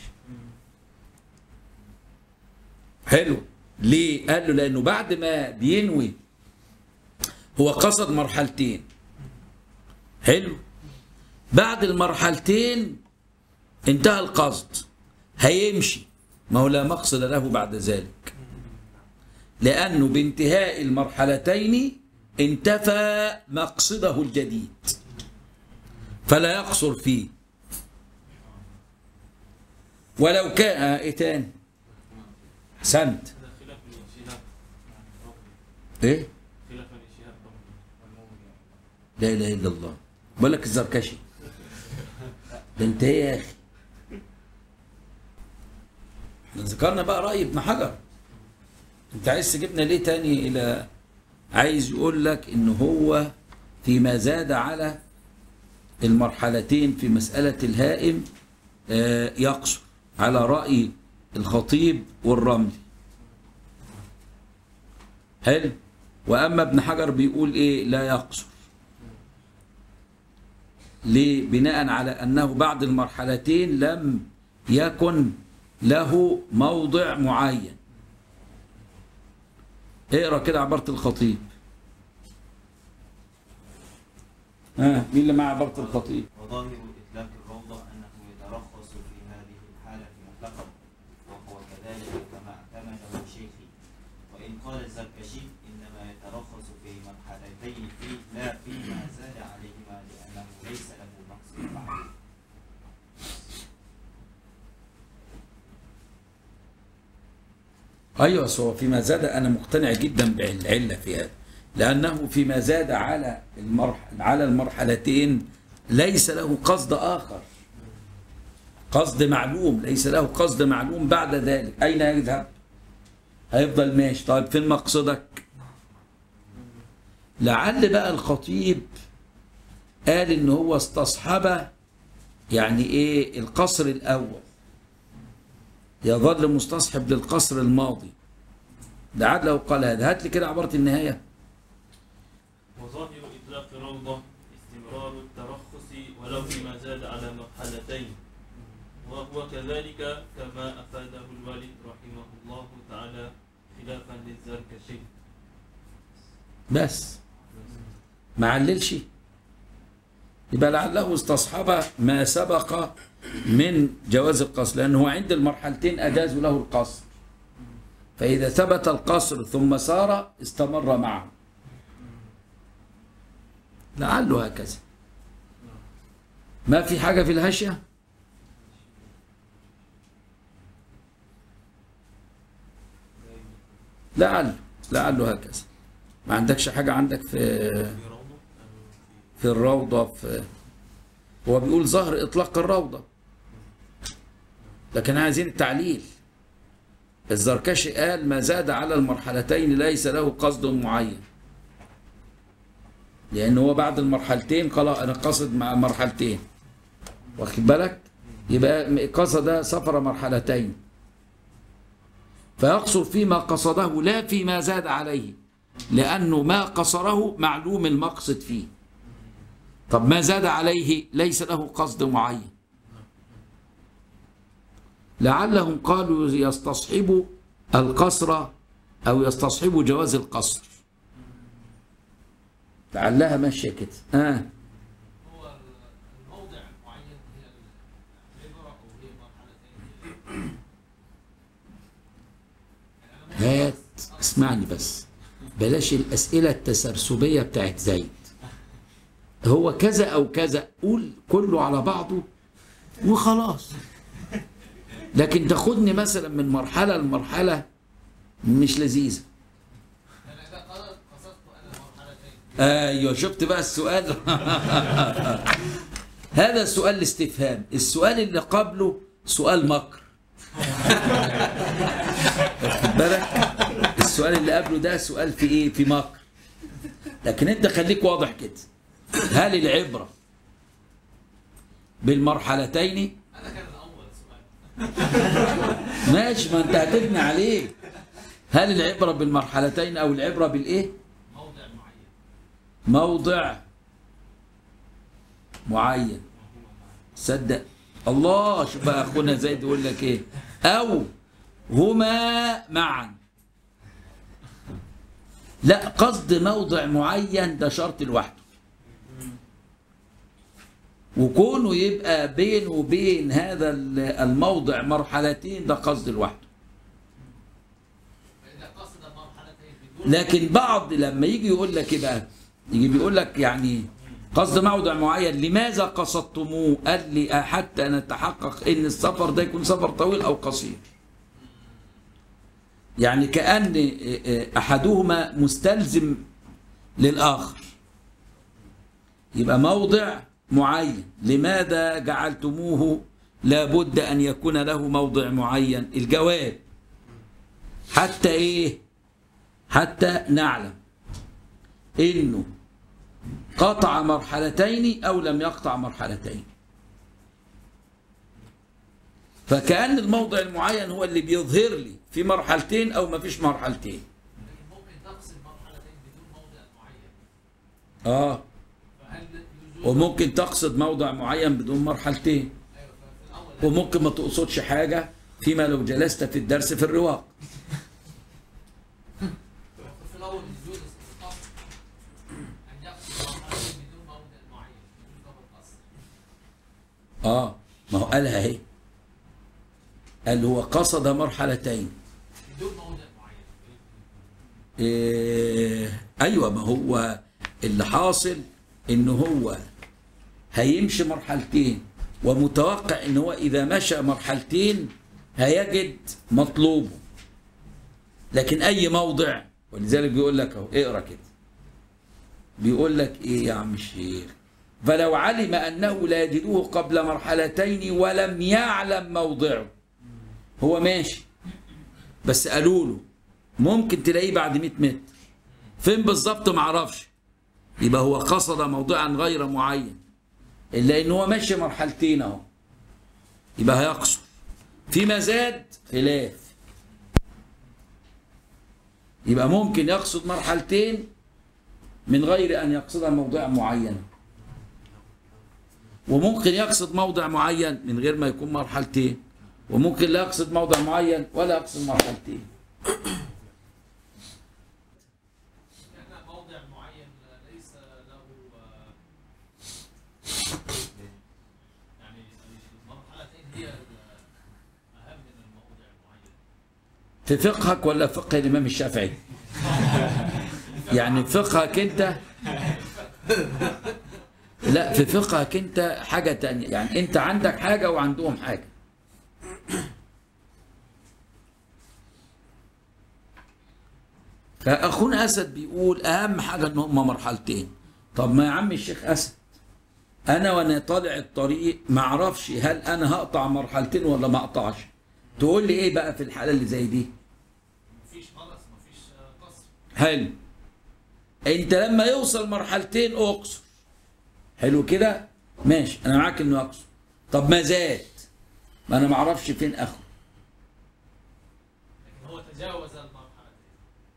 حلو ليه قال له لانه بعد ما بينوي هو قصد مرحلتين حلو بعد المرحلتين انتهى القصد هيمشي ما هو لا مقصد له بعد ذلك لأنه بانتهاء المرحلتين انتفى مقصده الجديد فلا يقصر فيه ولو كان آه، ايه تاني احسنت هذا خلاف الشهاب ايه خلاف الشهاب والمولى لا اله الا الله بقول لك الزركشي ده انت ايه يا اخي احنا ذكرنا بقى راي ابن حجر انت عايز تجيبنا ليه تاني الى عايز يقول لك ان هو فيما زاد على المرحلتين في مسألة الهائم آه، يقصر على رأي الخطيب والرملي حلو وأما ابن حجر بيقول إيه لا يقصر ليه؟ بناء على أنه بعد المرحلتين لم يكن له موضع معين اقرا كده عبارة الخطيب ها مين اللي مع عبارة الخطيب وظاهر إطلاق الروضة أنه يترخص في هذه الحالة مطلقا وهو كذلك كما اعتمده شيخي وإن قال الزركشي إنما يترخص في مرحلتين في لا فيما زاد عليهما لأنه ليس له مقصد بعد ايوه بس هو فيما زاد انا مقتنع جدا بالعله في هذا لانه فيما زاد على المرح على المرحلتين ليس له قصد اخر قصد معلوم ليس له قصد معلوم بعد ذلك اين يذهب هيفضل ماشي طيب فين مقصدك لعل بقى الخطيب قال ان هو استصحب يعني ايه القصر الاول يظل مستصحب للقصر الماضي لعله قال هذا هات لي كده عبارة النهاية وظاهر إطلاق روضة استمرار الترخص ولو فيما زاد على مرحلتين وهو كذلك كما أفاده الوالد رحمه الله تعالى خلافا للزركشي بس ما عللش يبقى لعله استصحب ما سبق من جواز القصر لأنه عند المرحلتين أجازوا له القصر فإذا ثبت القصر ثم سار استمر معه لعله هكذا ما في حاجة في الهاشية لعله لعله هكذا ما عندكش حاجة عندك في في روضة في الروضة في هو بيقول ظهر إطلاق الروضة لكن عايزين التعليل الزركشي قال ما زاد على المرحلتين ليس له قصد معين لأن هو بعد المرحلتين قال أنا قصد مع مرحلتين واخد بالك يبقى قصد سفر مرحلتين فيقصر فيما قصده لا فيما زاد عليه لأنه ما قصره معلوم المقصد فيه طب ما زاد عليه ليس له قصد معين لعلهم قالوا يستصحب القصر أو يستصحب جواز القصر لعلها ماشية كده آه. هو الموضع معين هي العبرة أو هي مرحلتين يعني أنا هات اسمعني بس بلاش الأسئلة التسرسبية بتاعت زيد هو كذا أو كذا قول كله على بعضه وخلاص لكن تاخدني مثلا من مرحلة لمرحلة مش لذيذة أنا إذا قصدت قصدت أنا مرحلتين ايوه شفت بقى السؤال هذا سؤال الاستفهام السؤال اللي قبله سؤال مكر واخد بالك السؤال اللي قبله ده سؤال في ايه في مكر لكن انت خليك واضح كده هل العبره بالمرحلتين هذا كان الأول سؤال ماشي ما انت هتبني عليه هل العبره بالمرحلتين او العبره بالايه موضع معين موضع معين صدق الله شوف بقى اخونا زيد يقول لك ايه او هما معا لا قصد موضع معين ده شرط لوحده وكونه يبقى بين وبين هذا الموضع مرحلتين ده قصد لوحده فإذا قصد مرحلتين بدون لكن بعض لما يجي يقول لك ايه بقى يجي بيقول لك يعني قصد موضع معين لماذا قصدتموه قال لي حتى نتحقق ان السفر ده يكون سفر طويل او قصير يعني كأن احدهما مستلزم للاخر يبقى موضع معين لماذا جعلتموه لابد ان يكون له موضع معين الجواب حتى ايه حتى نعلم انه قطع مرحلتين او لم يقطع مرحلتين فكأن الموضع المعين هو اللي بيظهر لي في مرحلتين او ما فيش مرحلتين لكن ممكن تقصد مرحلتين بدون موضع معين اه فهل وممكن تقصد موضع معين بدون مرحلتين ايوه في الاول لا. وممكن ما تقصدش حاجة فيما لو جلست في الدرس في الرواق في الاول يجوز القصر ان يقصد مرحلتين بدون موضع معين يجوز له القصر اه ما هو قالها اهي قال هو قصد مرحلتين بدون موضع معين إيه ايوه ما هو اللي حاصل ان هو هيمشي مرحلتين ومتوقع ان هو اذا مشى مرحلتين هيجد مطلوبه لكن اي موضع ولذلك بيقول لك اهو اقرا كده بيقول لك ايه يا عم الشيخ فلو علم انه لا يجده قبل مرحلتين ولم يعلم موضعه هو ماشي بس قالوا له ممكن تلاقيه بعد 100 متر فين بالظبط معرفش يبقى هو قصد موضعا غير معين الا ان هو ماشي مرحلتين اهو يبقى هيقصر فيما زاد خلاف يبقى ممكن يقصد مرحلتين من غير ان يقصد موضع معين وممكن يقصد موضع معين من غير ما يكون مرحلتين وممكن لا يقصد موضع معين ولا يقصد مرحلتين لان موضع معين ليس له آه، يعني المرحلتين هي اهم من الموضع المعين في فقهك ولا فقه الإمام الشافعي يعني فقهك أنت لا في فقهك أنت حاجة تانية يعني أنت عندك حاجة وعندهم حاجة فأخونا أسد بيقول أهم حاجة إن هما مرحلتين طب ما يا عم الشيخ أسد أنا وأنا طالع الطريق ما أعرفش هل أنا هقطع مرحلتين ولا ما أقطعش تقول لي إيه بقى في الحالة اللي زي دي مفيش خلص مفيش آه، قصر حلو انت لما يوصل مرحلتين اقصر حلو كده ماشي انا معاك انه اقصر طب ما زاد ما انا ما اعرفش فين اخره لكن هو تجاوز المرحلتين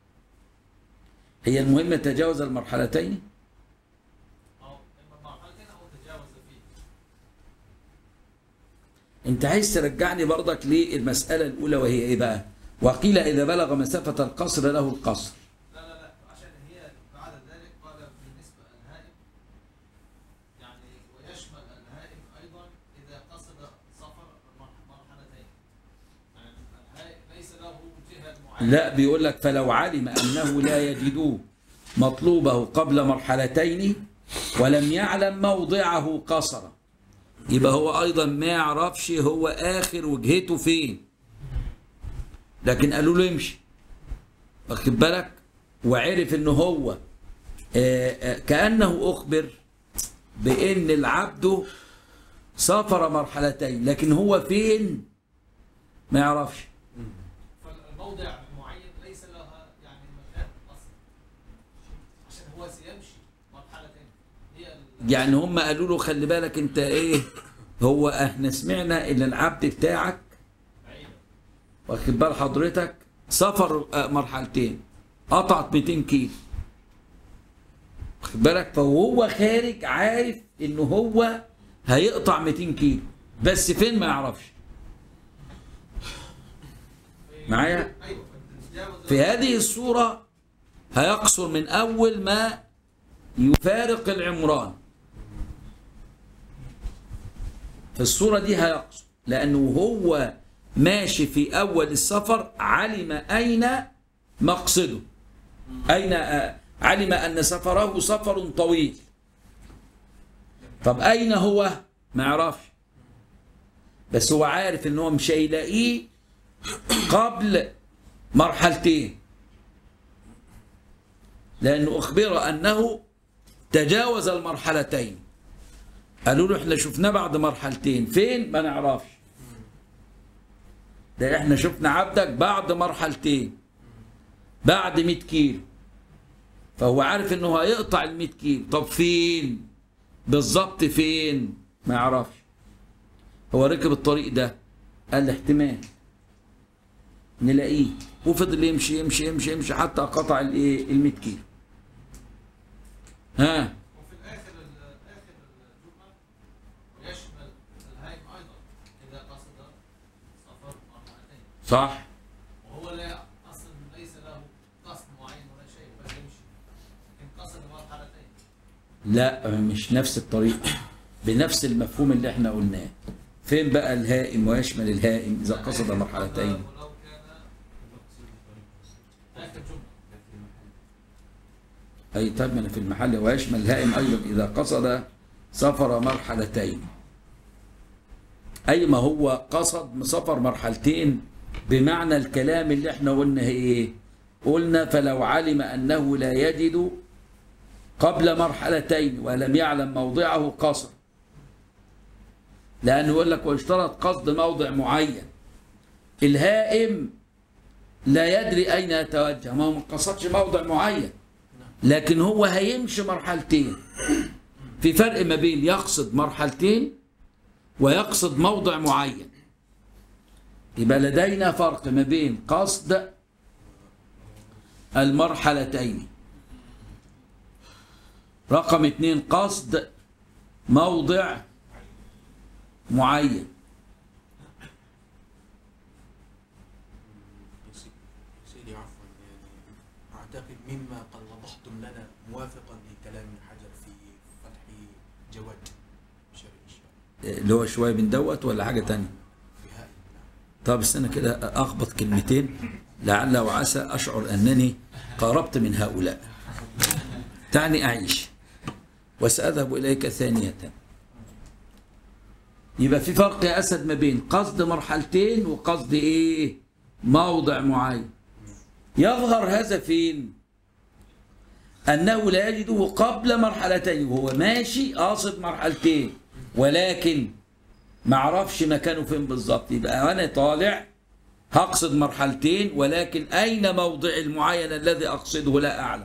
هي المهم تجاوز المرحلتين او اما المرحلتين او تجاوز فيه انت عايز ترجعني برضك للمسألة الأولى وهي ايه بقى وقيل إذا بلغ مسافة القصر له القصر لا لا لا عشان هي بعد ذلك قال بالنسبة الهائم يعني ويشمل الهائم أيضا إذا قصد سفر المرح- مرحلتين يعني الهائم ليس له جهة معينة لا بيقول لك فلو علم أنه لا يجد مطلوبه قبل مرحلتين ولم يعلم موضعه قصر يبقى هو أيضا ما يعرفش هو آخر وجهته فين لكن قالوا له امشي واخد بالك وعرف ان هو آه، آه، كأنه أخبر بأن العبد سافر مرحلتين لكن هو فين ما يعرفش فالموضع معين ليس لها يعني مكان أصلا عشان هو سيمشي مرحلتين هي ال- يعني هم قالوا له خلي بالك انت ايه هو احنا سمعنا ان العبد بتاعك بعيدة واخد بال حضرتك سفر آه، مرحلتين قطعت 200 كيلو واخد بالك فهو خارج عارف ان هو هيقطع 200 كيلو بس فين ما يعرفش معايا أيوه تجاوز في هذه الصورة هيقصر من أول ما يفارق العمران في الصورة دي هيقصر لأنه هو ماشي في أول السفر علم أين مقصده أين آه، علم أن سفره سفر طويل طب أين هو ما يعرفش بس هو عارف ان هو مش هيلاقيه قبل مرحلتين لأنه أخبر أنه تجاوز المرحلتين قالوا له احنا شفناه بعد مرحلتين فين ما نعرفش ده احنا شفنا عبدك بعد مرحلتين بعد 100 كيلو فهو عارف انه هيقطع ال 100 كيلو طب فين بالظبط فين ما يعرفش هو ركب الطريق ده قال لي احتمال نلاقيه وفضل يمشي يمشي يمشي يمشي حتى قطع الايه ال 100 كيلو ها وفي الآخر ال- آخر صح وهو لا اصلا ليس له قصد معين ولا شيء فيمشي لكن قصد مرحلتين لا مش نفس الطريقة بنفس المفهوم اللي احنا قلناه فين بقى الهائم ويشمل الهائم إذا قصد مرحلتين ولو كان اخر جمله أي طيب ما أنا في المحل ويشمل الهائم أيضا إذا قصد سفر مرحلتين أي ما هو قصد سفر مرحلتين بمعنى الكلام اللي احنا قلنا إيه قلنا فلو علم أنه لا يجد قبل مرحلتين ولم يعلم موضعه قصر لأنه يقول لك واشترط قصد موضع معين الهائم لا يدري أين يتوجه ما هو ما قصدش موضع معين لكن هو هيمشي مرحلتين في فرق ما بين يقصد مرحلتين ويقصد موضع معين يبقى لدينا فرق ما بين قصد المرحلتين رقم اتنين قصد موضع معين يا سيدي- يا سيدي عفوا يعني اعتقد مما قد وضحتم لنا موافقا لكلام ابن حجر في فتح جواد شرع الشرع اللي هو شوية من دوت ولا حاجة تانية في هائل نعم. طب استنى كده أخبط كلمتين لعل وعسى أشعر أنني قاربت من هؤلاء دعني أعيش وسأذهب إليك ثانية يبقى في فرق يا أسد ما بين قصد مرحلتين وقصد إيه موضع معين يظهر هذا فين أنه لا يجده قبل مرحلتين وهو ماشي قاصد مرحلتين ولكن ما اعرفش مكانه فين بالظبط يبقى انا طالع هقصد مرحلتين ولكن اين موضع المعين الذي اقصده لا اعلم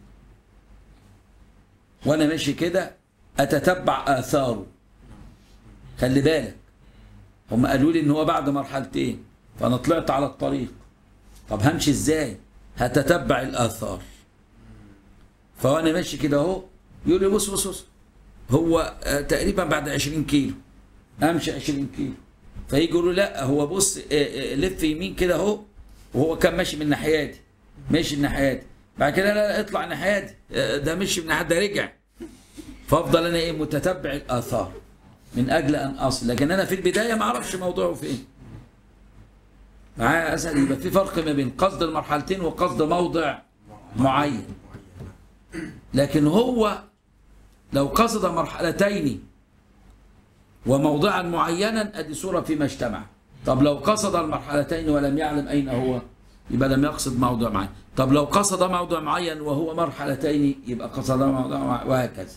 وانا ماشي كده اتتبع اثاره خلي بالك هم قالوا لي ان هو بعد مرحلتين فانا طلعت على الطريق طب همشي ازاي هتتبع الاثار فوانا ماشي كده اهو يقول لي بص بص بص هو آه، تقريبا بعد 20 كيلو امشي 20 كيلو فيجي يقولوا لا هو بص آه، آه، لف يمين كده اهو وهو كان ماشي من ناحيتي ماشي من ناحيتي بعد كده لا لا اطلع ناحيتي آه، ده مشي من ناحيتي ده رجع فافضل انا ايه متتبع الاثار من اجل ان اصل لكن انا في البدايه ما اعرفش موضوعه فين معايا اسال يبقى في فرق ما بين قصد المرحلتين وقصد موضع معين لكن هو لو قصد مرحلتين وموضعا معينا ادي صوره فيما اجتمع طب لو قصد المرحلتين ولم يعلم اين هو يبقى لم يقصد موضع معين طب لو قصد موضع معين وهو مرحلتين يبقى قصد موضع معين وهكذا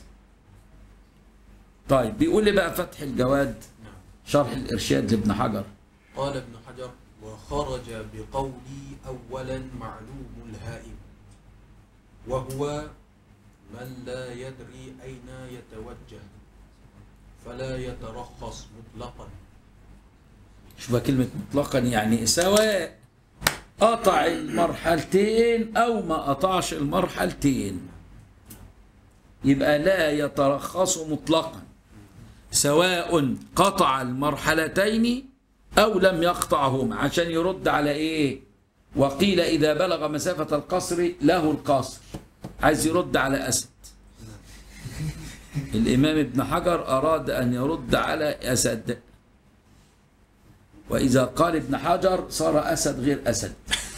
طيب بيقول لي بقى فتح الجواد نعم. شرح الارشاد لابن حجر قال ابن حجر وخرج بقولي أولا معلوم الهائم وهو من لا يدري أين يتوجه فلا يترخص مطلقا شوف بقى كلمة مطلقا يعني سواء قطع المرحلتين أو ما قطعش المرحلتين يبقى لا يترخص مطلقا سواء قطع المرحلتين أو لم يقطعهما عشان يرد على إيه وقيل إذا بلغ مسافة القصر له القصر عايز يرد على أسد الإمام ابن حجر أراد أن يرد على أسد وإذا قال ابن حجر صار أسد غير أسد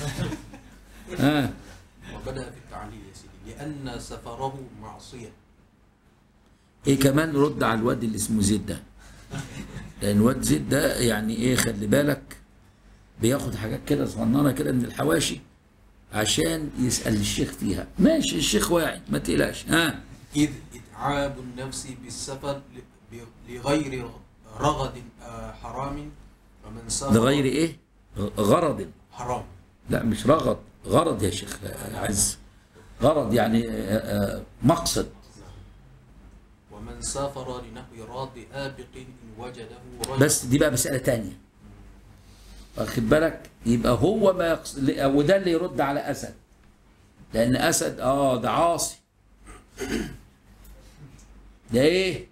ها وبدأ في التعليل يا سيدي لأن سفره معصية إيه كمان رد على الواد اللي اسمه زيد ده لأن الواد زيد ده يعني إيه خلي بالك بياخد حاجات كده صغننة كده من الحواشي عشان يسأل الشيخ فيها ماشي الشيخ واعي ما تقلقش ها إذ إتعاب النفس بالسفر ل- ب- لغير رغد آه، حرام ومن سافر لغير إيه غرض حرام لا مش رغد غرض يا شيخ عز غرض يعني آه، آه، مقصد ومن سافر لنحو راض آبق إن وجده رجل بس دي بقى مسألة تانية واخد بالك يبقى هو ما يقصد وده اللي يرد على أسد لأن أسد آه ده عاصي ده إيه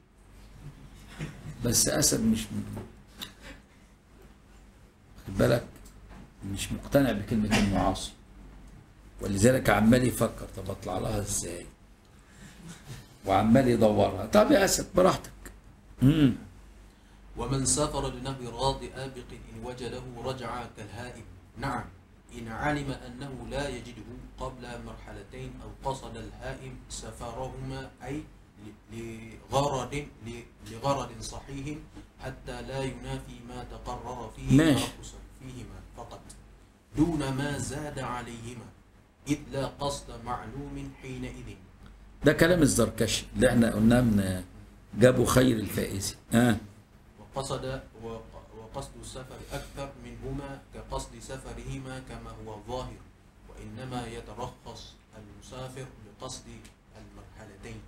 بس أسد مش واخد بالك مش مقتنع بكلمة المعاصي ولذلك عمال يفكر طب اطلع لها ازاي وعمال يدورها طب يا اسد براحتك امم ومن سافر لنهر راض آبق إن وجده رجع كالهائم نعم إن علم أنه لا يجده قبل مرحلتين أو قصد الهائم سفرهما أي ل- لغرض ل- لغرض صحيح حتى لا ينافي ما تقرر فيه ماشي. ترخصا فيهما فقط دون ما زاد عليهما إذ لا قصد معلوم حينئذ ده كلام الزركشي اللي احنا قلناه من جابوا خير الفائزي اه وقصد وق- وقصد السفر أكثر منهما كقصد سفرهما كما هو ظاهر وإنما يترخص المسافر بقصد المرحلتين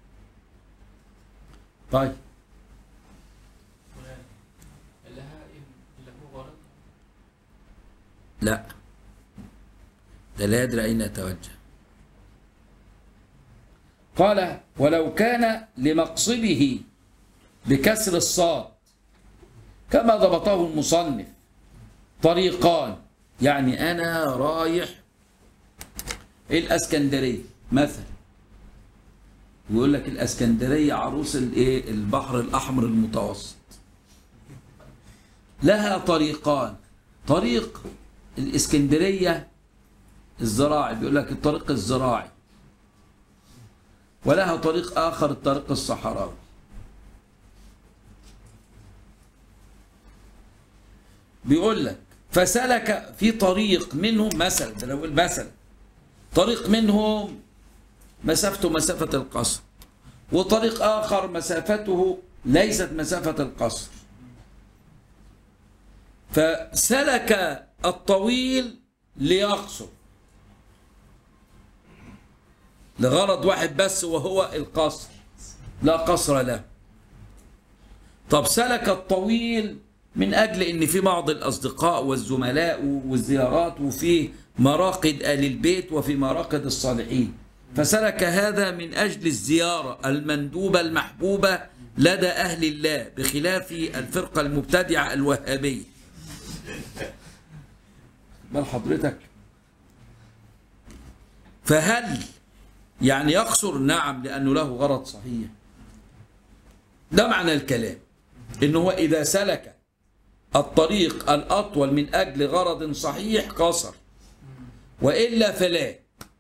طيب الهائم اللي هو غرض لا ده لا يدري أين يتوجه قال ولو كان لمقصده بكسر الصاد كما ضبطه المصنف طريقان يعني أنا رايح الأسكندرية مثلا يقول لك الأسكندرية عروس الإيه البحر الأحمر المتوسط لها طريقان طريق الإسكندرية الزراعي بيقول لك الطريق الزراعي ولها طريق آخر الطريق الصحراوي بيقول لك فسلك في طريق منهم مثلا ده لو مثلا طريق منهم مسافته مسافة القصر وطريق آخر مسافته ليست مسافة القصر فسلك الطويل ليقصر لغرض واحد بس وهو القصر لا قصر له طب سلك الطويل من أجل أن في بعض الأصدقاء والزملاء والزيارات وفي مراقد آل البيت وفي مراقد الصالحين فسلك هذا من أجل الزيارة المندوبة المحبوبة لدى أهل الله بخلاف الفرقة المبتدعة الوهابية بل حضرتك فهل يعني يقصر نعم لأنه له غرض صحيح ده معنى الكلام إن هو إذا سلك الطريق الأطول من أجل غرض صحيح قصر وإلا فلا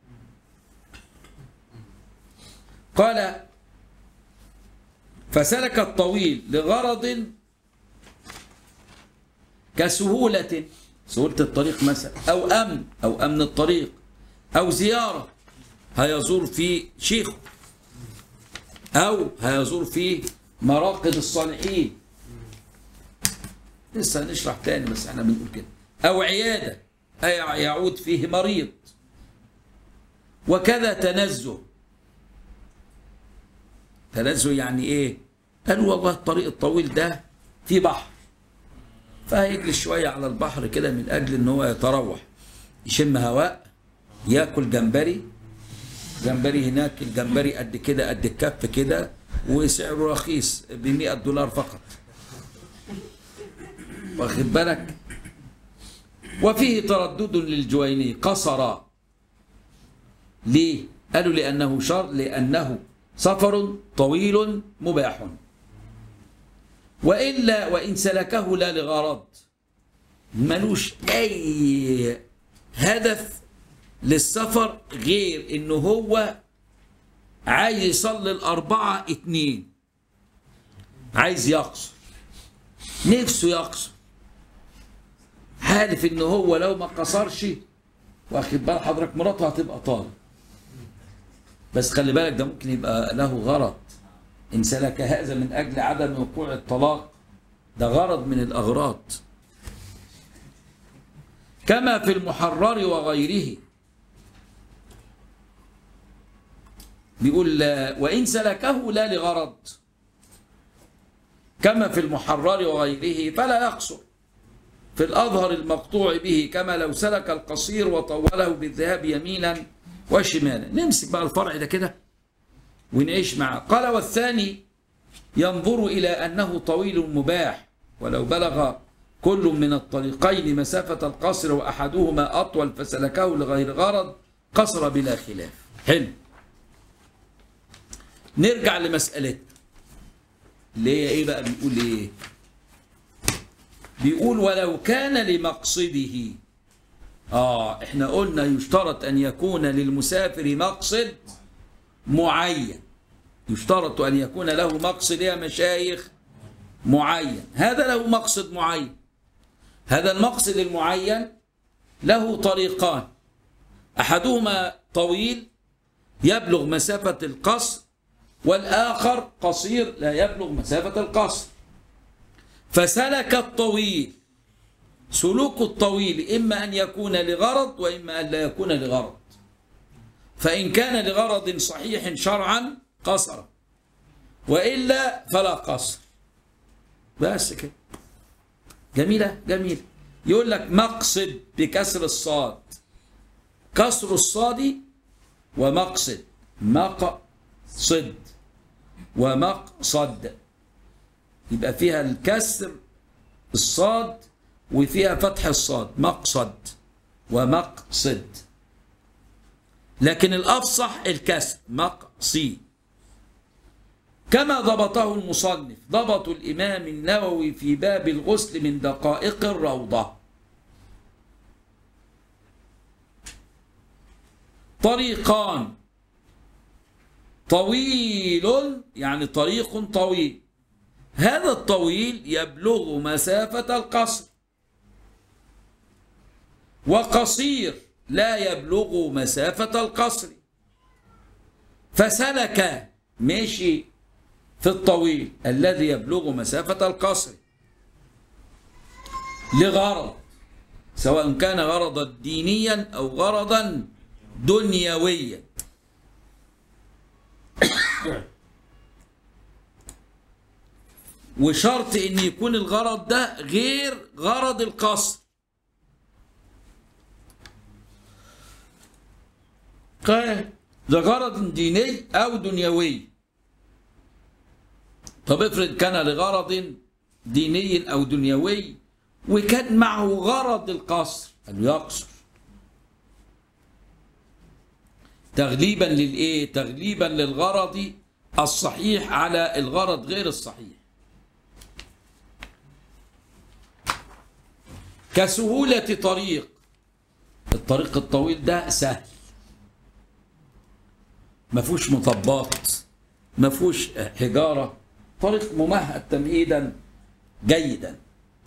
قال فسلك الطويل لغرض كسهولة سهولة الطريق مثلا أو أمن أو أمن الطريق أو زيارة هيزور في شيخه أو هيزور في مراقد الصالحين لسه هنشرح تاني بس احنا بنقول كده أو عيادة أي يعود فيه مريض وكذا تنزه تنزه يعني ايه قالوا والله الطريق الطويل ده في بحر فهيجلس شوية على البحر كده من أجل إن هو يتروح يشم هواء ياكل جمبري جمبري هناك الجمبري قد كده قد الكف كده وسعره رخيص ب 100 دولار فقط واخد بالك وفيه تردد للجويني قصر ليه قالوا لأنه شر لأنه سفر طويل مباح وإلا وإن سلكه لا لغرض ملوش أي هدف للسفر غير إنه هو عايز يصلي الأربعة اتنين عايز يقصر نفسه يقصر حالف إنه هو لو ما قصرش واخد بال حضرتك مراته هتبقى طالب بس خلي بالك ده ممكن يبقى له غرض إن سلك هذا من أجل عدم وقوع الطلاق ده غرض من الأغراض كما في المحرر وغيره بيقول لا وإن سلكه لا لغرض كما في المحرر وغيره فلا يقصر في الأظهر المقطوع به كما لو سلك القصير وطوله بالذهاب يمينا وشمالا نمسك بقى الفرع ده كده ونعيش معه قال والثاني ينظر إلى أنه طويل مباح ولو بلغ كل من الطريقين مسافة القصر وأحدهما أطول فسلكه لغير غرض قصر بلا خلاف حلو نرجع لمسألتنا اللي هي ايه بقى بيقول ايه بيقول ولو كان لمقصده اه احنا قلنا يشترط ان يكون للمسافر مقصد معين يشترط ان يكون له مقصد يا مشايخ معين هذا له مقصد معين هذا المقصد المعين له طريقان احدهما طويل يبلغ مسافة القصر والآخر قصير لا يبلغ مسافة القصر فسلك الطويل سلوك الطويل إما أن يكون لغرض وإما أن لا يكون لغرض فإن كان لغرض صحيح شرعا قصر وإلا فلا قصر بس كده جميلة جميلة يقول لك مقصد بكسر الصاد كسر الصاد ومقصد مقصد ومقصد يبقى فيها الكسر الصاد وفيها فتح الصاد مقصد ومقصد لكن الأفصح الكسر مقصي كما ضبطه المصنف ضبط الإمام النووي في باب الغسل من دقائق الروضة طريقان طويل يعني طريق طويل هذا الطويل يبلغ مسافة القصر وقصير لا يبلغ مسافة القصر فسلك ماشي في الطويل الذي يبلغ مسافة القصر لغرض سواء كان غرضا دينيا أو غرضا دنيويا وشرط ان يكون الغرض ده غير غرض القصر قال ده غرض ديني او دنيوي طب افرض كان لغرض ديني او دنيوي وكان معه غرض القصر قال يقصر تغليبا للايه تغليبا للغرض الصحيح على الغرض غير الصحيح كسهولة طريق الطريق الطويل ده سهل ما فيهوش مطبات ما فيهوش حجارة طريق ممهد تمهيدا جيدا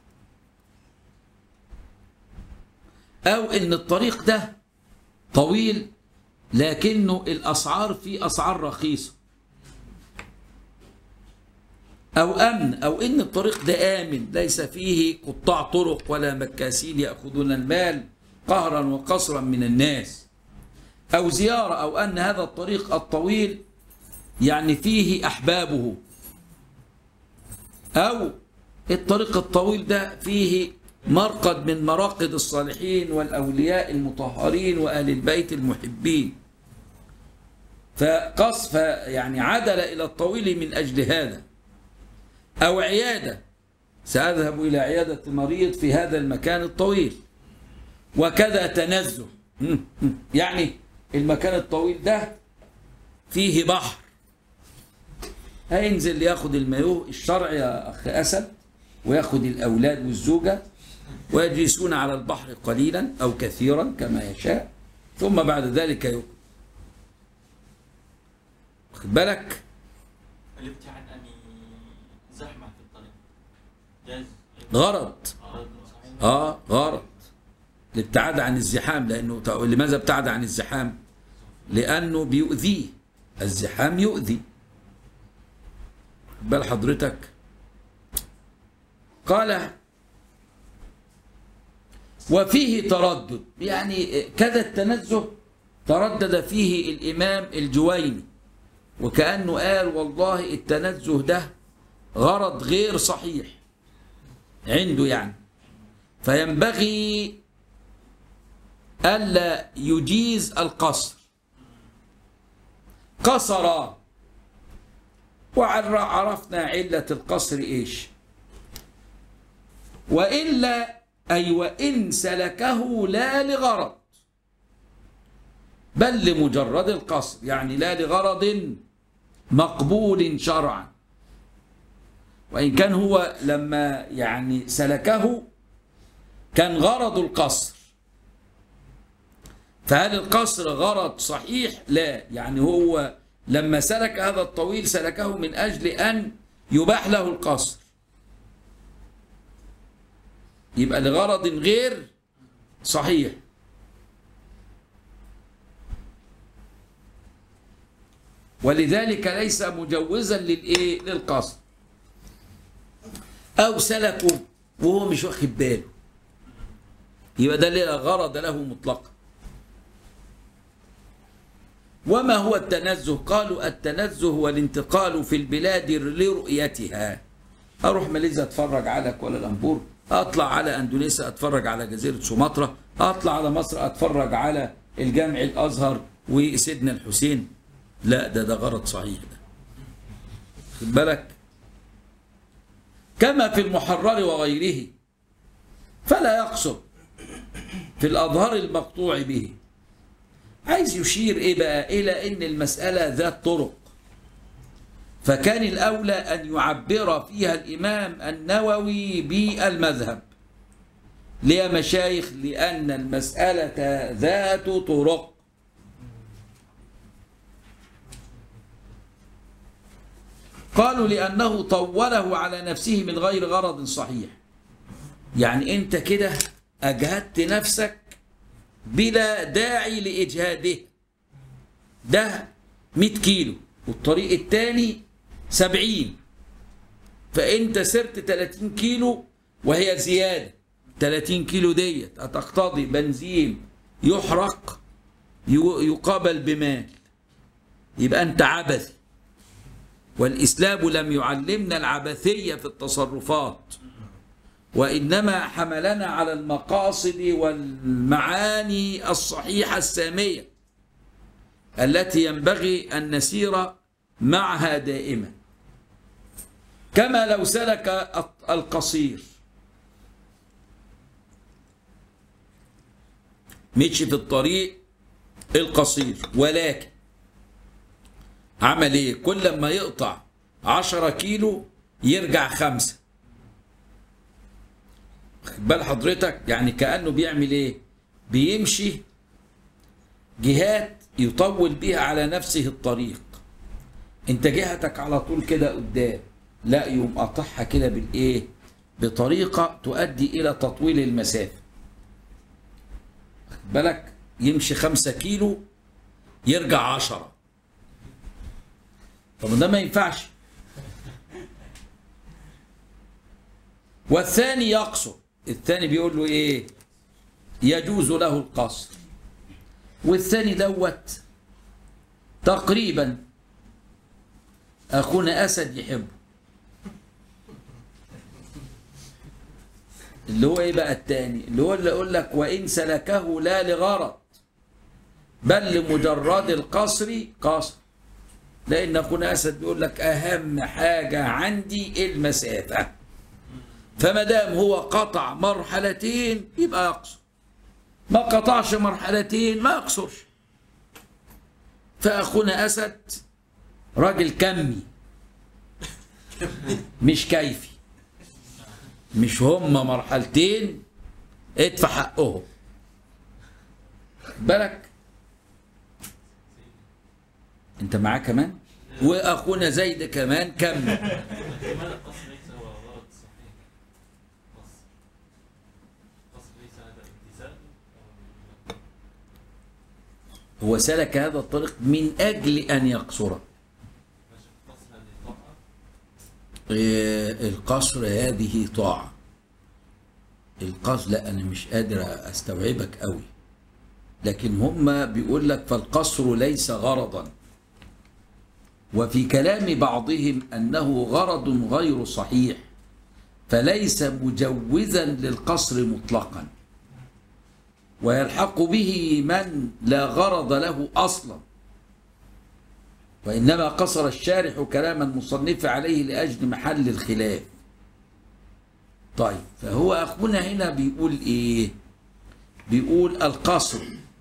أو إن الطريق ده طويل لكنه الأسعار فيه أسعار رخيصة أو أمن أو إن الطريق ده آمن ليس فيه قطاع طرق ولا مكاسين يأخذون المال قهرا وقصرا من الناس أو زيارة أو أن هذا الطريق الطويل يعني فيه أحبابه أو الطريق الطويل ده فيه مرقد من مراقد الصالحين والأولياء المطهرين وأهل البيت المحبين فقص يعني عدل إلى الطويل من أجل هذا أو عيادة سأذهب إلى عيادة مريض في هذا المكان الطويل وكذا تنزه يعني المكان الطويل ده فيه بحر هينزل ياخد المايوه الشرعي يا أخ أسد وياخد الأولاد والزوجة ويجلسون على البحر قليلا أو كثيرا كما يشاء ثم بعد ذلك يقول واخد بالك الابتعاد عن زحمة في الطريق جاز غرض غرض صحيح اه غرض الابتعاد عن الزحام لانه ط- لماذا ابتعد عن الزحام؟ لانه بيؤذيه الزحام يؤذي بل حضرتك قال وفيه تردد يعني كذا التنزه تردد فيه الامام الجويني وكانه قال والله التنزه ده غرض غير صحيح عنده يعني فينبغي ألا يجيز القصر قصر وعرفنا علة القصر إيش وإلا أي وإن سلكه لا لغرض بل لمجرد القصر يعني لا لغرض مقبول شرعا وإن كان هو لما يعني سلكه كان غرض القصر فهل القصر غرض صحيح؟ لا يعني هو لما سلك هذا الطويل سلكه من أجل أن يباح له القصر يبقى لغرض غير صحيح ولذلك ليس مجوزا للايه للقصر او سلكه وهو مش واخد باله يبقى ده لا غرض له مطلقا وما هو التنزه قالوا التنزه هو الانتقال في البلاد لرؤيتها اروح ماليزيا اتفرج على كوالالمبور اطلع على اندونيسيا اتفرج على جزيره سومطرة اطلع على مصر اتفرج على الجامع الازهر وسيدنا الحسين لا ده ده غرض صحيح ده خد بالك كما في المحرر وغيره فلا يقصد في الأظهر المقطوع به عايز يشير إيه بقى إلى أن المسألة ذات طرق فكان الأولى أن يعبر فيها الإمام النووي بالمذهب ليه مشايخ لأن المسألة ذات طرق قالوا لأنه طوله على نفسه من غير غرض صحيح يعني أنت كده أجهدت نفسك بلا داعي لإجهاده ده 100 كيلو والطريق الثاني 70 فأنت سرت 30 كيلو وهي زيادة 30 كيلو ديت هتقتضي بنزين يحرق يقابل بمال يبقى أنت عبثي والإسلام لم يعلمنا العبثية في التصرفات وإنما حملنا على المقاصد والمعاني الصحيحة السامية التي ينبغي أن نسير معها دائما كما لو سلك القصير مشي في الطريق القصير ولكن عمل ايه كل ما يقطع عشرة كيلو يرجع خمسة بال حضرتك يعني كأنه بيعمل ايه بيمشي جهات يطول بيها على نفسه الطريق انت جهتك على طول كده قدام لا يقوم قاطعها كده بالايه بطريقة تؤدي الى تطويل المسافة بالك يمشي خمسة كيلو يرجع عشرة طب ده ما ينفعش والثاني يقصر الثاني بيقول له ايه يجوز له القصر والثاني دوت تقريبا اخونا اسد يحبه اللي هو ايه بقى الثاني اللي هو اللي يقول لك وان سلكه لا لغرض بل لمجرد القصر قصر لان اخونا اسد بيقول لك اهم حاجه عندي المسافه فما دام هو قطع مرحلتين يبقى يقصر ما قطعش مرحلتين ما يقصرش فاخونا اسد راجل كمي مش كيفي مش هم مرحلتين ادفع حقهم بالك انت معاه كمان واخونا زيد كمان كمل لماذا القصر ليس هو غرض صحيح؟ قصر قصر ليس هذا امتثال أو- هو سلك هذا الطريق من اجل ان يقصره ماشي القصر هذه طاعة إيه، القصر هذه طاعة القصر لا أنا مش قادر أستوعبك قوي لكن هم بيقول لك فالقصر ليس غرضا وفي كلام بعضهم أنه غرض غير صحيح فليس مجوزا للقصر مطلقا ويلحق به من لا غرض له أصلا وإنما قصر الشارح كلام المصنف عليه لأجل محل الخلاف طيب فهو أخونا هنا بيقول إيه بيقول القصر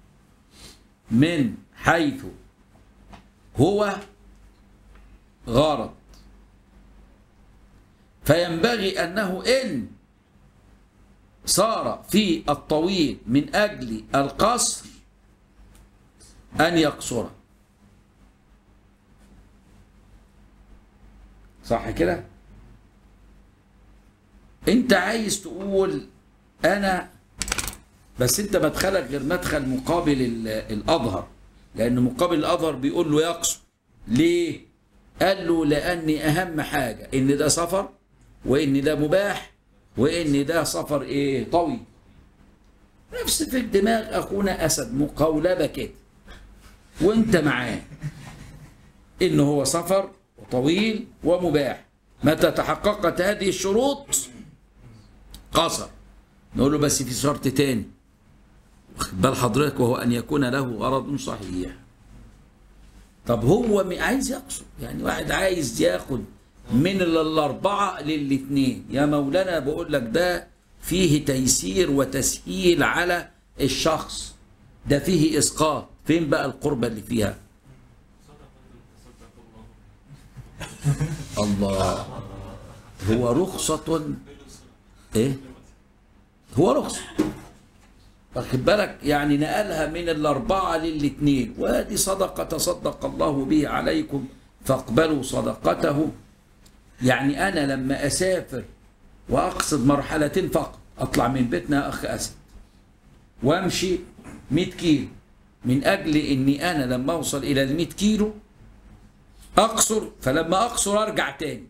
من حيث هو غرض فينبغي أنه إن صار في الطويل من أجل القصر أن يقصر صح كده انت عايز تقول انا بس انت مدخلك غير مدخل مقابل ال- الاظهر لان مقابل الاظهر بيقول له يقصر ليه قال له لاني اهم حاجه ان ده سفر وان ده مباح وان ده سفر ايه طويل نفس في الدماغ اخونا اسد مقولبه كده وانت معاه ان هو سفر طويل ومباح متى تحققت هذه الشروط قصر نقول له بس في شرط تاني واخد بال حضرتك وهو ان يكون له غرض صحيح طب هو م- عايز يقصر يعني واحد عايز ياخد من ال- الاربعه للاثنين يا مولانا بقول لك ده فيه تيسير وتسهيل على الشخص ده فيه اسقاط فين بقى القربة اللي فيها الله هو رخصة ايه هو رخصة واخد بالك يعني نقلها من الأربعة للاثنين وهذه صدقة تصدق الله به عليكم فاقبلوا صدقته يعني أنا لما أسافر وأقصد مرحلتين فقط أطلع من بيتنا يا أخ أسد وأمشي 100 كيلو من أجل إني أنا لما أوصل إلى ال 100 كيلو أقصر فلما أقصر أرجع تاني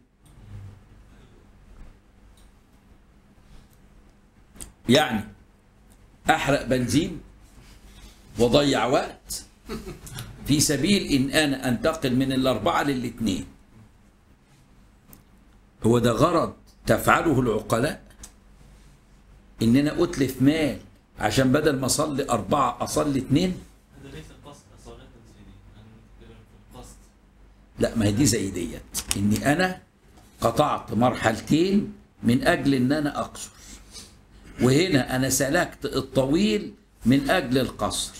يعني احرق بنزين واضيع وقت في سبيل ان انا انتقل من الاربعه للاثنين هو ده غرض تفعله العقلاء ان انا اتلف مال عشان بدل ما اصلي اربعه اصلي اثنين هذا ليس قصد صلاة سيدي أنا نتكلم في القصد لا ما هي دي زي ديت اني انا قطعت مرحلتين من اجل ان انا اقصر وهنا انا سلكت الطويل من اجل القصر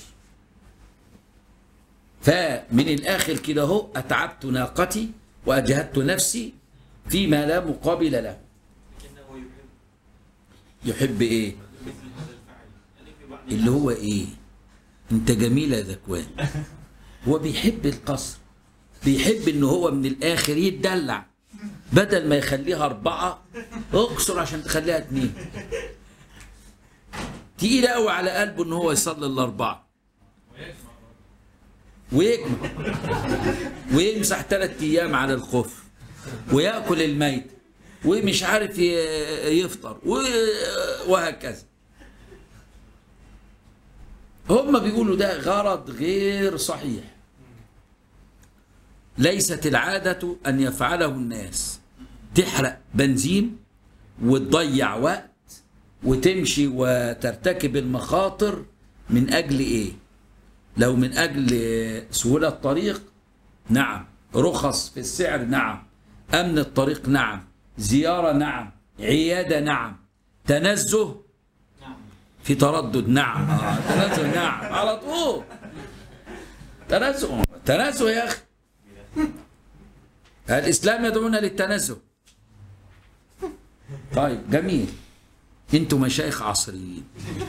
فمن الاخر كده اهو اتعبت ناقتي واجهدت نفسي فيما لا مقابل له لكنه يحب يحب ايه مثل هذا الفعل يعني في بعض اللي هو ايه انت جميل يا ذكوان هو بيحب القصر بيحب ان هو من الاخر يتدلع بدل ما يخليها اربعه اقصر عشان تخليها اتنين تقيل قوي على قلبه ان هو يصلي الاربعه ويجمع ويمسح ثلاث ايام على الخف وياكل الميت ومش عارف ي- يفطر و- وهكذا هم بيقولوا ده غرض غير صحيح ليست العادة أن يفعله الناس تحرق بنزين وتضيع وقت وتمشي وترتكب المخاطر من أجل إيه؟ لو من أجل سهولة الطريق نعم رخص في السعر نعم أمن الطريق نعم زيارة نعم عيادة نعم تنزه نعم في تردد نعم آه تنزه نعم على طول تنزه تنزه يا اخي الاسلام يدعونا للتنزه طيب جميل انتوا مشايخ عصريين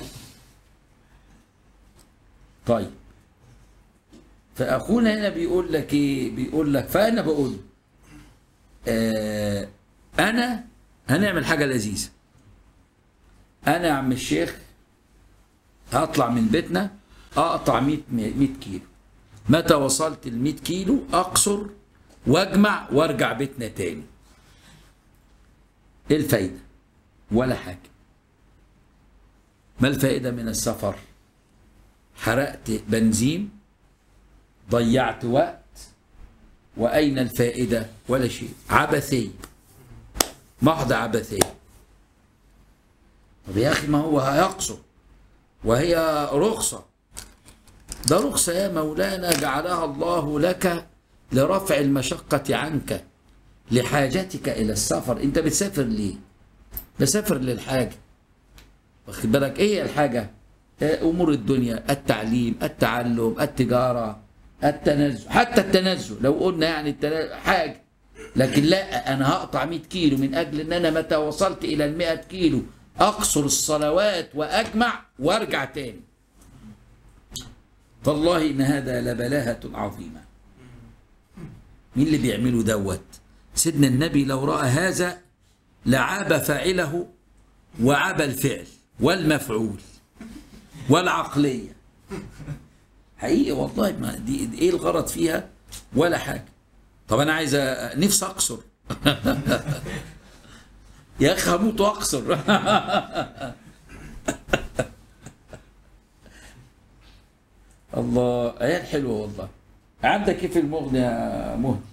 طيب فاخونا هنا بيقول لك ايه بيقول لك فانا بقول آه انا هنعمل حاجه لذيذه انا يا عم الشيخ هطلع من بيتنا اقطع 100 100 كيلو متى وصلت ال 100 كيلو اقصر واجمع وارجع بيتنا تاني ايه الفايده ولا حاجه ما الفائده من السفر حرقت بنزين ضيعت وقت واين الفائده ولا شيء عبثيه محض عبثيه طب يا اخي ما هو هيقصر وهي رخصة ده رخصة يا مولانا جعلها الله لك لرفع المشقة عنك لحاجتك إلى السفر أنت بتسافر ليه بسافر للحاجة واخد بالك ايه هي الحاجة آه، امور الدنيا التعليم التعلم التجارة التنزه حتى التنزه لو قلنا يعني التنزه حاجة لكن لا انا هقطع 100 كيلو من اجل ان انا متى وصلت الى ال 100 كيلو اقصر الصلوات واجمع وارجع تاني والله ان هذا لبلاهة عظيمة مين اللي بيعمله دوت سيدنا النبي لو رأى هذا لعاب فاعله وعاب الفعل والمفعول والعقلية حقيقي والله ما دي, دي ايه الغرض فيها ولا حاجة طب انا عايز أ- نفسي اقصر يا اخي هموت واقصر الله عيال حلوه والله عندك ايه في المغني يا مهدي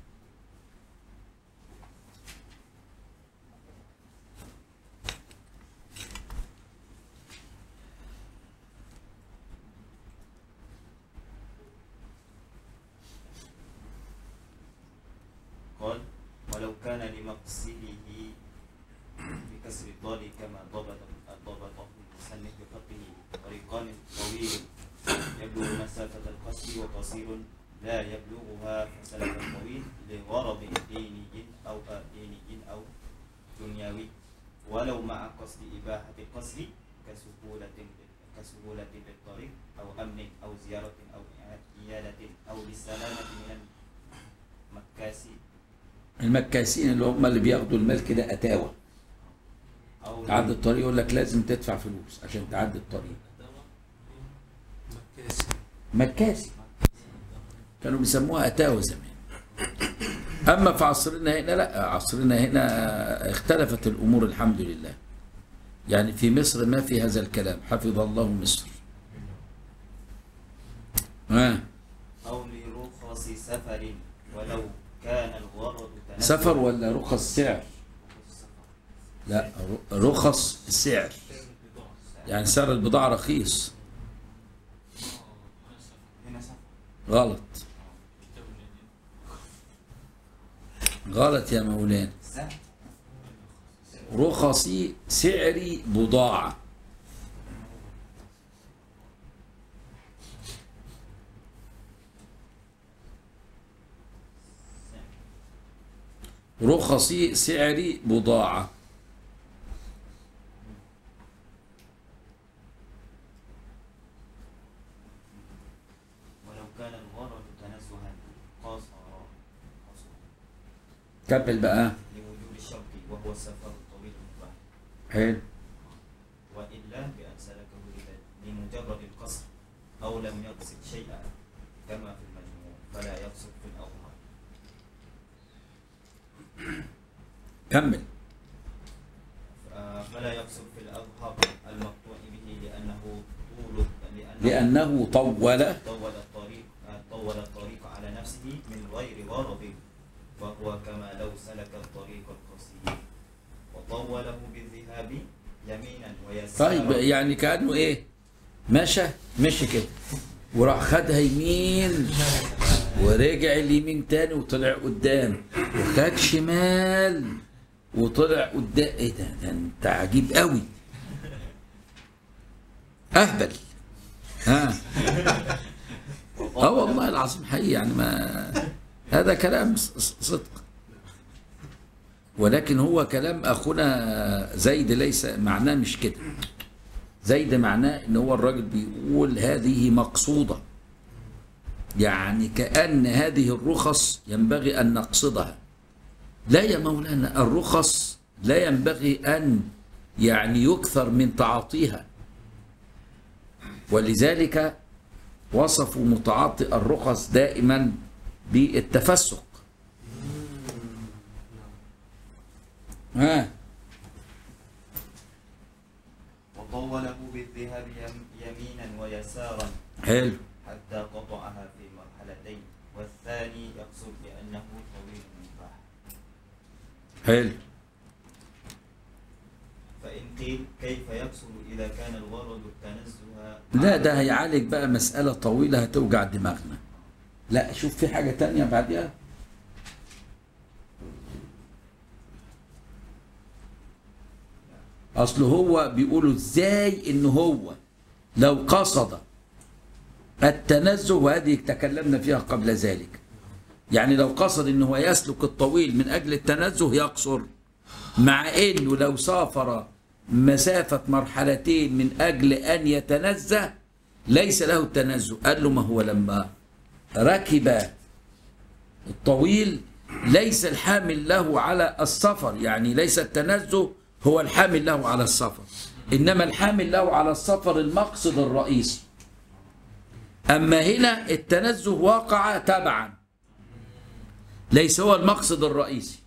قال ولو كان لمقصده بكسر الضاد كما ضبط ضبطه المصنف بفقه طريقان طويل يبلغ مسافة القصر وقصير لا يبلغها فسلك طويل لغرض ديني أو ديني أو دنيوي ولو مع قصد إباحة القصر كسهولة كسهولة بالطريق أو أمن أو زيارة أو إيادة أو للسلامة من المكاسي المكاسين اللي هم اللي بياخدوا المال كده اتاوه أو تعدي الطريق يقول لك لازم تدفع فلوس عشان تعدي الطريق مكاسي مكاسي كانوا بيسموها اتاوه زمان اما في عصرنا هنا لا عصرنا هنا اختلفت الامور الحمد لله يعني في مصر ما في هذا الكلام حفظ الله مصر ها أو لرخص سفر ولو كان الغرض تنزل سفر ولا رخص سعر لا ر- رخص سعر يعني سعر البضاعة رخيص هنا سفر غلط غلط يا مولانا سهل رخصي سعري بضاعة رخصي سعري بضاعة ولو كان الغرض تنزها قاصر قاصر كمل بقى لوجود الشرط وهو السفر الطويل المباح حلو وإلا بأن سلكه لذ- لمجرد القصر أو لم يقصد شيئا كما في المجموع فلا يقصد في الأظهر كمل آه، فلا يقصد في الأظهر المقطوع به لأنه طول لأنه طول طول الطريق آه، طول الطريق على نفسه من غير غرض فهو كما لو سلك الطريق القصير وطوله بالذهاب يمينا ويسارا طيب يعني كأنه إيه مشى مشي كده وراح خدها يمين ورجع اليمين تاني وطلع قدام وخد شمال وطلع قدام ايه ده ده انت عجيب قوي اهبل ها اه والله العظيم حقيقي يعني ما هذا كلام ص- ص- صدق ولكن هو كلام اخونا زيد ليس معناه مش كده زيد معناه ان هو الراجل بيقول هذه مقصوده يعني كأن هذه الرخص ينبغي أن نقصدها لا يا مولانا الرخص لا ينبغي أن يعني يكثر من تعاطيها ولذلك وصفوا متعاطي الرخص دائما بالتفسق ها وطوله بالذهاب يم- يمينا ويسارا حلو حتى قطعها في مرحلتين والثاني يقصد بأنه طويل مباح حلو فإن قيل كيف يقصد إذا كان الغرض التنزه لا ده هيعالج بقى مسألة طويلة هتوجع دماغنا لا شوف في حاجة تانية بعدها اصل هو بيقولوا ازاي ان هو لو قصد التنزه وهذه تكلمنا فيها قبل ذلك يعني لو قصد ان هو يسلك الطويل من اجل التنزه يقصر مع انه لو سافر مسافة مرحلتين من اجل ان يتنزه ليس له التنزه قال له ما هو لما ركب الطويل ليس الحامل له على السفر يعني ليس التنزه هو الحامل له على السفر انما الحامل له على السفر المقصد الرئيسي اما هنا التنزه وقع تبعا ليس هو المقصد الرئيسي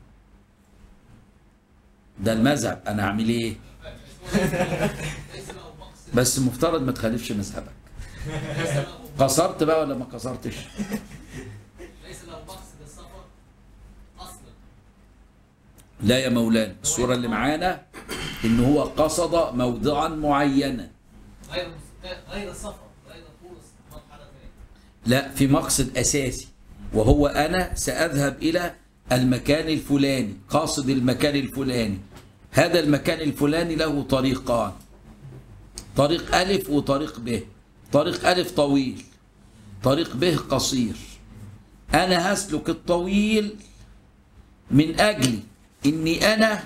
ده المذهب انا اعمل ايه ليس له مقصد بس مفترض ما تخالفش مذهبك ليس له قصرت بقى ولا ما قصرتش ليس له مقصد السفر اصلا لا يا مولانا الصورة اللي معانا ان هو قصد موضعا معينا غير غير السفر غير طول مرحلتين لا في مقصد اساسي وهو انا ساذهب الى المكان الفلاني قاصد المكان الفلاني هذا المكان الفلاني له طريقان طريق الف وطريق ب طريق الف طويل طريق ب قصير انا هسلك الطويل من اجل اني انا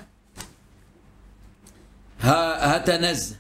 ه- هتنزه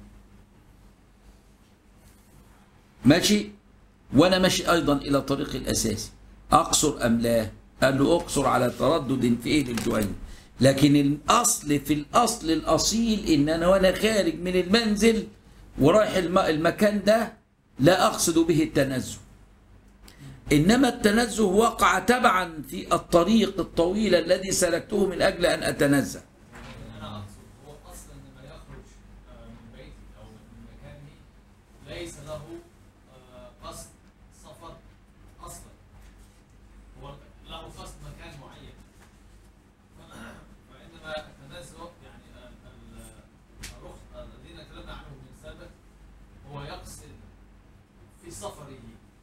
ماشي وانا ماشي ايضا الى طريق الاساسي اقصر ام لا قال له اقصر على تردد في ايه الجوين لكن الاصل في الاصل الاصيل ان انا وانا خارج من المنزل ورايح الم- المكان ده لا اقصد به التنزه انما التنزه وقع تبعا في الطريق الطويل الذي سلكته من اجل ان اتنزه انا اقصد هو اصلا لما يخرج آه، من بيتي او من مكاني ليس له آه، قصد سفر اصلا هو له قصد مكان معين فانما التنزه يعني ال- ال- الرخص الذين تكلمنا عنه من سابق هو يقصد في سفره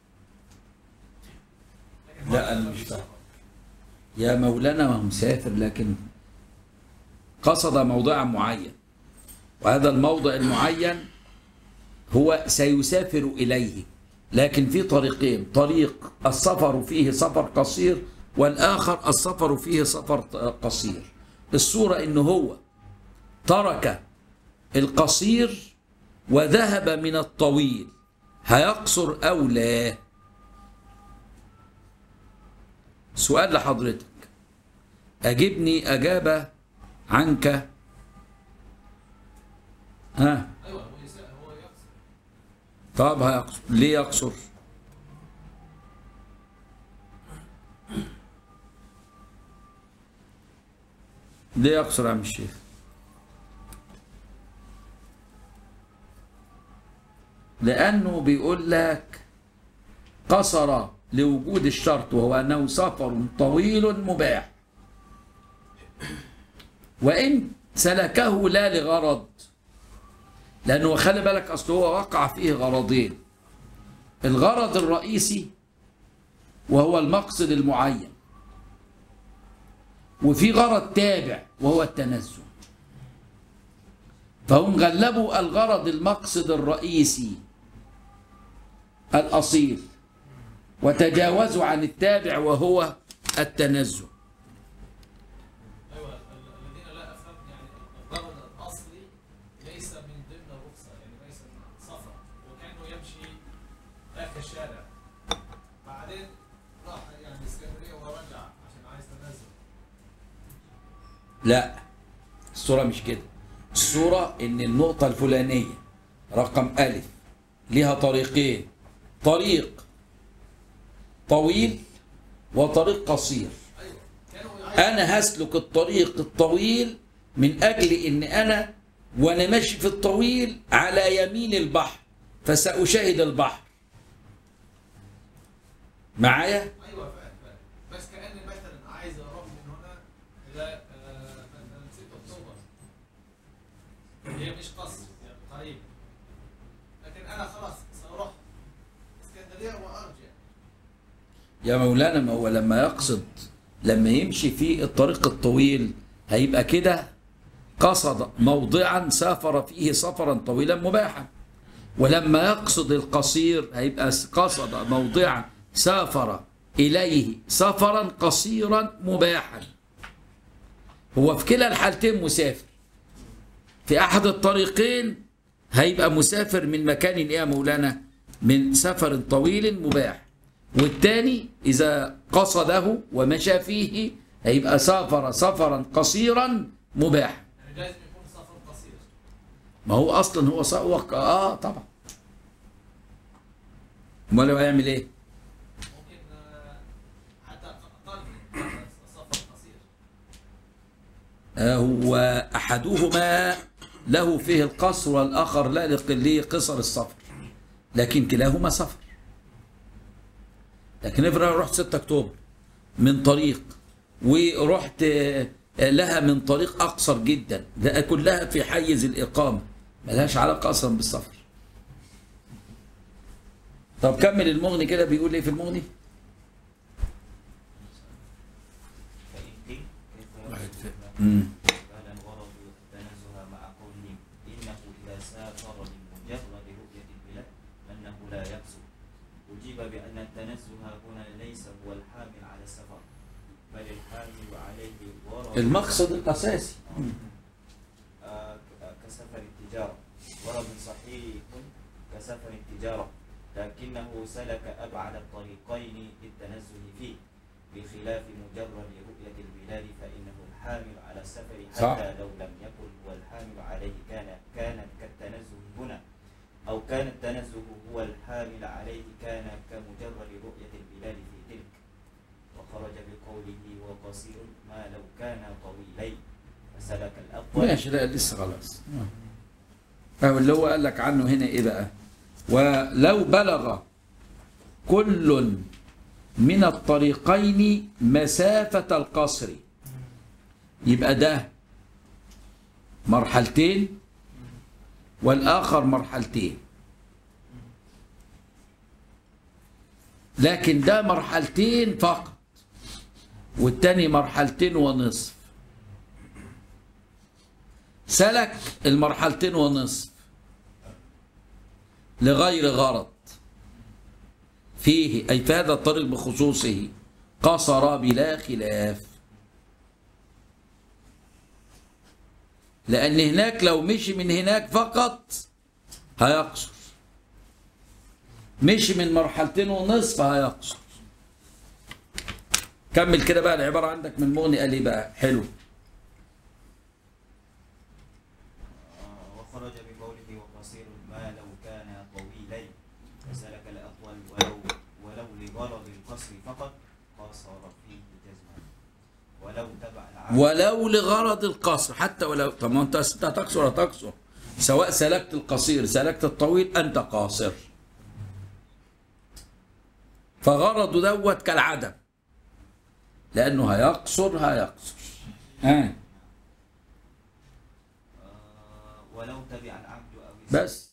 لكن هو لا، أنا ليس مش في فاهم. سفر. يا مولانا ما هو مسافر لكن قصد موضعا معين وهذا الموضع المعين هو سيسافر إليه لكن في طريقين طريق السفر فيه سفر قصير والآخر السفر فيه سفر قصير الصورة إنه هو ترك القصير وذهب من الطويل هيقصر أو لا سؤال لحضرتك أجبني أجابة عنك ها ايوه هو يسا- هو يقصد طب هيقصر ليه يقصر ليه يقصر يا عم الشيخ لأنه بيقول لك قصر لوجود الشرط وهو أنه سفر طويل مباح وإن سلكه لا لغرض لأنه خلي بالك أصل هو وقع فيه غرضين الغرض الرئيسي وهو المقصد المعين وفي غرض تابع وهو التنزه فهم غلبوا الغرض المقصد الرئيسي الأصيل وتجاوزوا عن التابع وهو التنزه ايوه ال- ال- الذين لا افهم يعني الغرض الاصلي ليس من ضمن الرخصه يعني ليس من سفر وكانه يمشي اخر الشارع بعدين راح يعني اسكندريه ورجع عشان عايز تنزل لا الصورة مش كده الصورة ان النقطة الفلانية رقم ألف لها طريقين طريق طويل وطريق قصير ايوه كانوا عايز انا هسلك الطريق الطويل من اجل ان انا وانا ماشي في الطويل على يمين البحر فسأشاهد البحر معايا ايوه فاهم فاهم بس كاني مثلا عايز اروح من هنا الى آه، مثلا 6 اكتوبر هي مش قصر يعني قريب لكن انا خلاص ساروح اسكندريه وارجع يا مولانا ما هو لما يقصد لما يمشي في الطريق الطويل هيبقى كده قصد موضعا سافر فيه سفرا طويلا مباحا ولما يقصد القصير هيبقى قصد موضعا سافر إليه سفرا قصيرا مباحا هو في كلا الحالتين مسافر في أحد الطريقين هيبقى مسافر من مكان إيه يا مولانا من سفر طويل مباح والتاني إذا قصده ومشى فيه هيبقى سافر سفرا قصيرا مباحا يعني لازم يكون سفر قصير ما هو اصلا هو صا- هو ق- اه طبعا امال هو هيعمل ايه؟ ممكن آه، حتى اقل من سفر قصير آه هو احدهما له فيه القصر والاخر لا لق- لقصر السفر لكن كلاهما سفر لكن افرض أنا رحت 6 اكتوبر من طريق ورحت آه، لها من طريق اقصر جدا ده كلها في حيز الاقامه ملهاش علاقه اصلا بالسفر طب كمل المغني كده بيقول ايه في المغني فإن قيل كيف واحد يقصد في- ما مم. قال الغرض التنزه مع قولهم إنه إذا سافر لمجرد رؤية البلاد أنه لا يقصد أجيب بأن التنزه هنا ليس هو الحامل على السفر بل الحامل عليه الغرض المقصد الاساسي آه، ك- كسفر التجارة غرض صحيح كسفر التجارة لكنه سلك أبعد الطريقين للتنزه فيه بخلاف مجرد رؤية البلاد فإنه الحامل على السفر حتى صح. لو لم يكن هو الحامل عليه كان كان كالتنزه هنا أو كان التنزه هو الحامل عليه كان كمجرد رؤية البلاد في تلك وخرج بقوله وقصير ما لو كان طويلين فسلك الأطول ماشي لا لسه خلاص أو اللي هو قال لك عنه هنا ايه بقى ولو بلغ كل من الطريقين مسافة القصر يبقى ده مرحلتين والآخر مرحلتين لكن ده مرحلتين فقط والتاني مرحلتين ونصف سلك المرحلتين ونصف لغير غرض فيه أي في هذا الطريق بخصوصه قصر بلا خلاف لأن هناك لو مشي من هناك فقط هيقصر مشي من مرحلتين ونصف هيقصر كمل كده بقى العبارة عندك من مغني قال ايه بقى حلو آه، وخرج بقوله وقصير ما لو كان طويلين فسلك الأطول ولو ولو لغرض القصر فقط قصر فيه جزما ولو تبع العام ولو لغرض القصر حتى ولو طب ما انت انت هتقصر ولا تقصر سواء سلكت القصير سلكت الطويل انت قاصر فغرضه دوت كالعدم لانه هيقصر هيقصر ها آه، ولو تبع العبد أو السيد بس